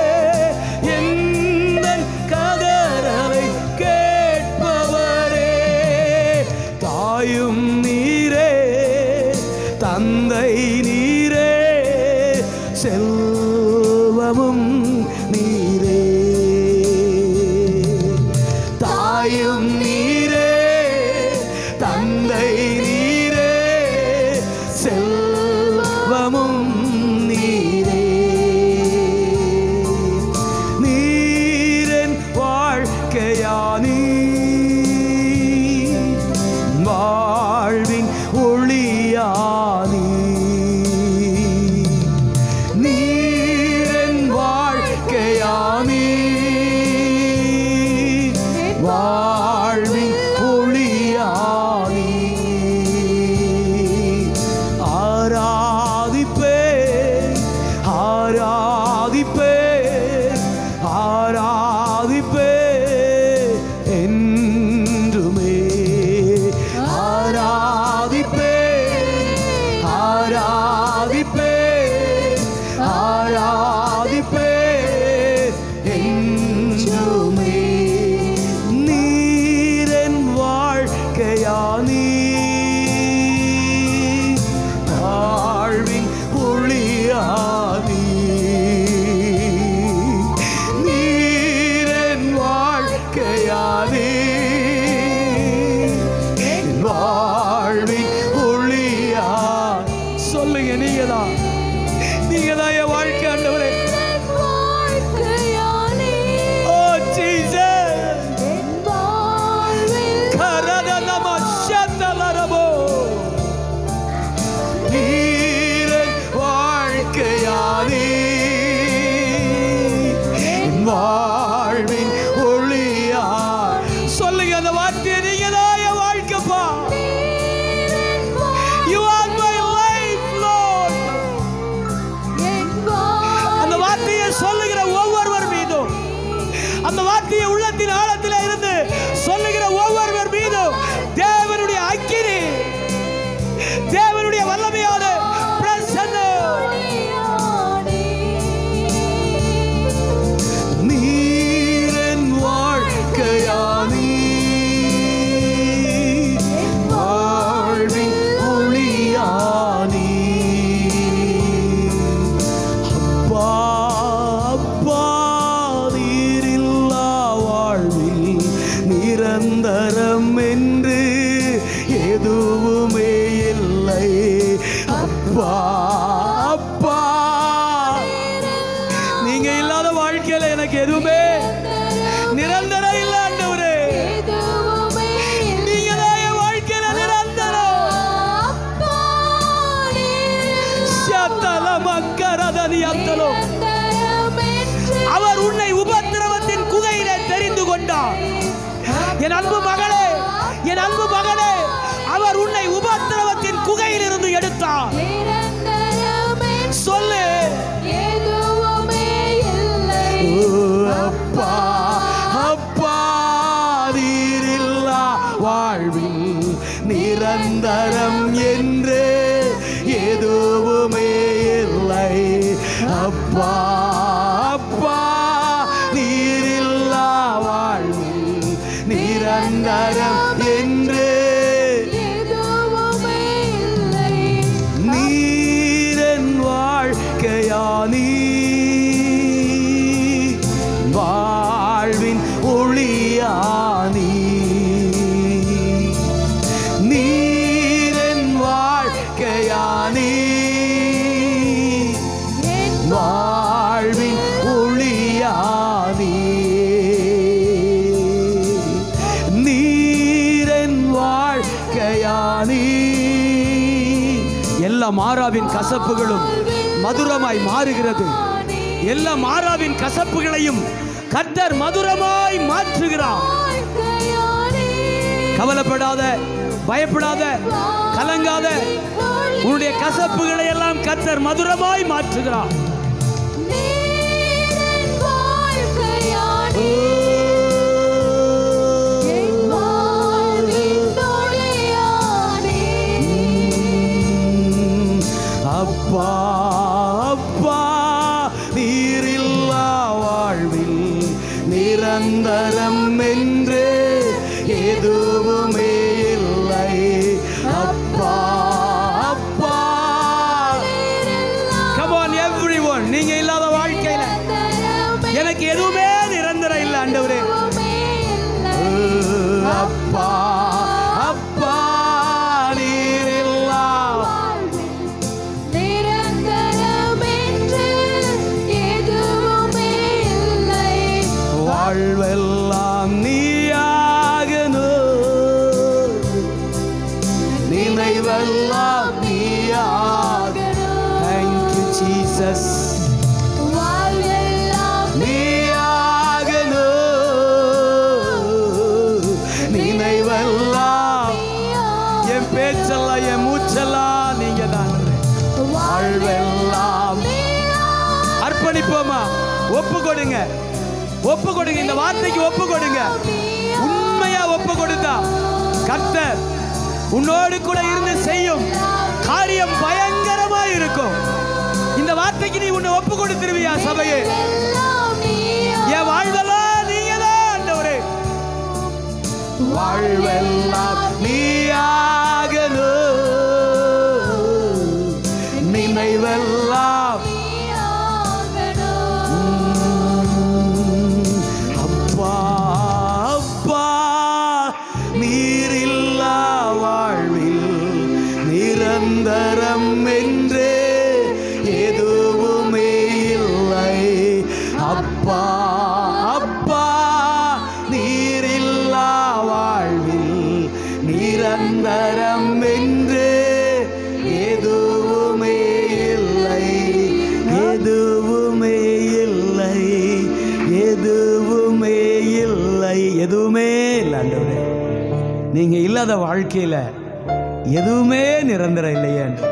அந்த வார்த்தையை உள்ளத்தின் ஆழத்தில் இருந்து சொல்லுகிற ஒவ்வொருவர் மீதும் தேவனுடைய அக்கினி தேவனுடைய வல்லமையான பிரசன்னம் நீரன் வாழ்க்கையானி வாழ்வின் ஒளியானி அப்பா அப்பா நீரில்லா வாழ்வில் நிரந்தரம் என்று எதுவுமே இல்லை அப்பா அப்பா நீங்க இல்லாத வாழ்க்கையில எனக்கு எதுவுமே நிரந்தரம் இல்ல ஆண்டவரே நீங்க தான் என் வாழ்க்கையில நிரந்தரம் சத்தல மக்கரதனி அத்தலோ அவர் உன்னை உபத்திரவத்தின் குகையிலே தெரிந்து கொண்டார் என் அன்பு மகளே என் அன்பு மகளே அவர் உன்னை உபத்திரவத்தின் குகையில் இருந்து எடுத்தார் சொல்லு ஓ, அப்பா அப்பா நீரில்லா வாழ்வில் நிரந்தரம் என்று எதுவுமே இல்லை அப்பா அப்பா நீரில்லா வாழ்வில் நிரந்தரம் என்று நீரன் வாழ்க்கையானி வாழ்வின் ஒளியானி நீரன் வாழ்க்கையானி வாழ்வின் ஒளியானி நீரன் வாழ்க்கையானி எல்லா மாறாவின் கசப்புகளும் மதுரமாய் மாறுகிறது எல்லா மாறாவின் கசப்புகளையும் கர்த்தர் மதுரமாய் மாற்றுகிறார் கவலைப்படாத பயப்படாத கலங்காத உன்னுடைய கசப்புகளை எல்லாம் கர்த்தர் மதுரமாய் மாற்றுகிறார் அப்பா அப்பா நீரில்லா வாழ்வில் நிரந்தரம் என்று எதுவுமே இல்லை அப்பா அப்பா கமான் எவ்ரி ஒன் நீங்க இல்லாத வாழ்க்கையில எனக்கு எதுவுமே நிரந்தரம் இல்லை ஆண்டவரே அப்பா அப்பா நீரில்லா வாழ்வெல்லாம் நீயாகனோ நினைவெல்லாம் நீயாக தேங்க்யூ ஜீசஸ் நீயாகனோ நினைவெல்லாம் என் பேச்செல்லாம் என் மூச்செல்லாம் நீங்க தான் வாழ்வெல்லாம் அர்ப்பணிப்போமா ஒப்பு கொடுங்க ஒப்பு கொடுங்க இந்த வார்த்தைக்கு ஒப்பு கொடுங்க உண்மையா ஒப்பு கொடுத்தா கர்த்தர் உன்னோடு கூட இருந்து செய்யும் காரியம் பயங்கரமா இருக்கும் இந்த வார்த்தைக்கு நீ உன்னை ஒப்பு கொடுத்துருவியா சபையே என் வாழ்வெல்லாம் நீங்க தான் ஆண்டவரே வாழ்வெல்லாம் நீயாகனோ நினைவெல்லாம் அப்பா அப்பா நீரில்லா வாழ்வில் நிரந்தரம் என்று எதுவுமே இல்லை அப்பா அப்பா நீரில்லா வாழ்வில் நிரந்தரம் என்று எதுவுமே இல்லை எதுவுமே இல்லை எதுவுமே இல்லை எதுவுமே இல்லை ஆண்டவரே நீங்க இல்லாத வாழ்க்கையில எதுவுமே நிரந்தரம் இல்லையே ஆண்டவரே.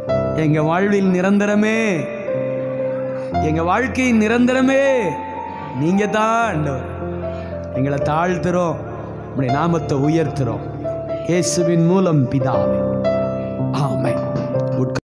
எங்க வாழ்வில் நிரந்தரமே எங்க வாழ்க்கையின் நிரந்தரமே நீங்க தான் ஆண்டவர் எங்களை தாழ்த்துறோம் உடைய நாமத்தை உயர்த்துறோம் இயேசுவின் மூலம் பிதாவே ஆமென் உட்கா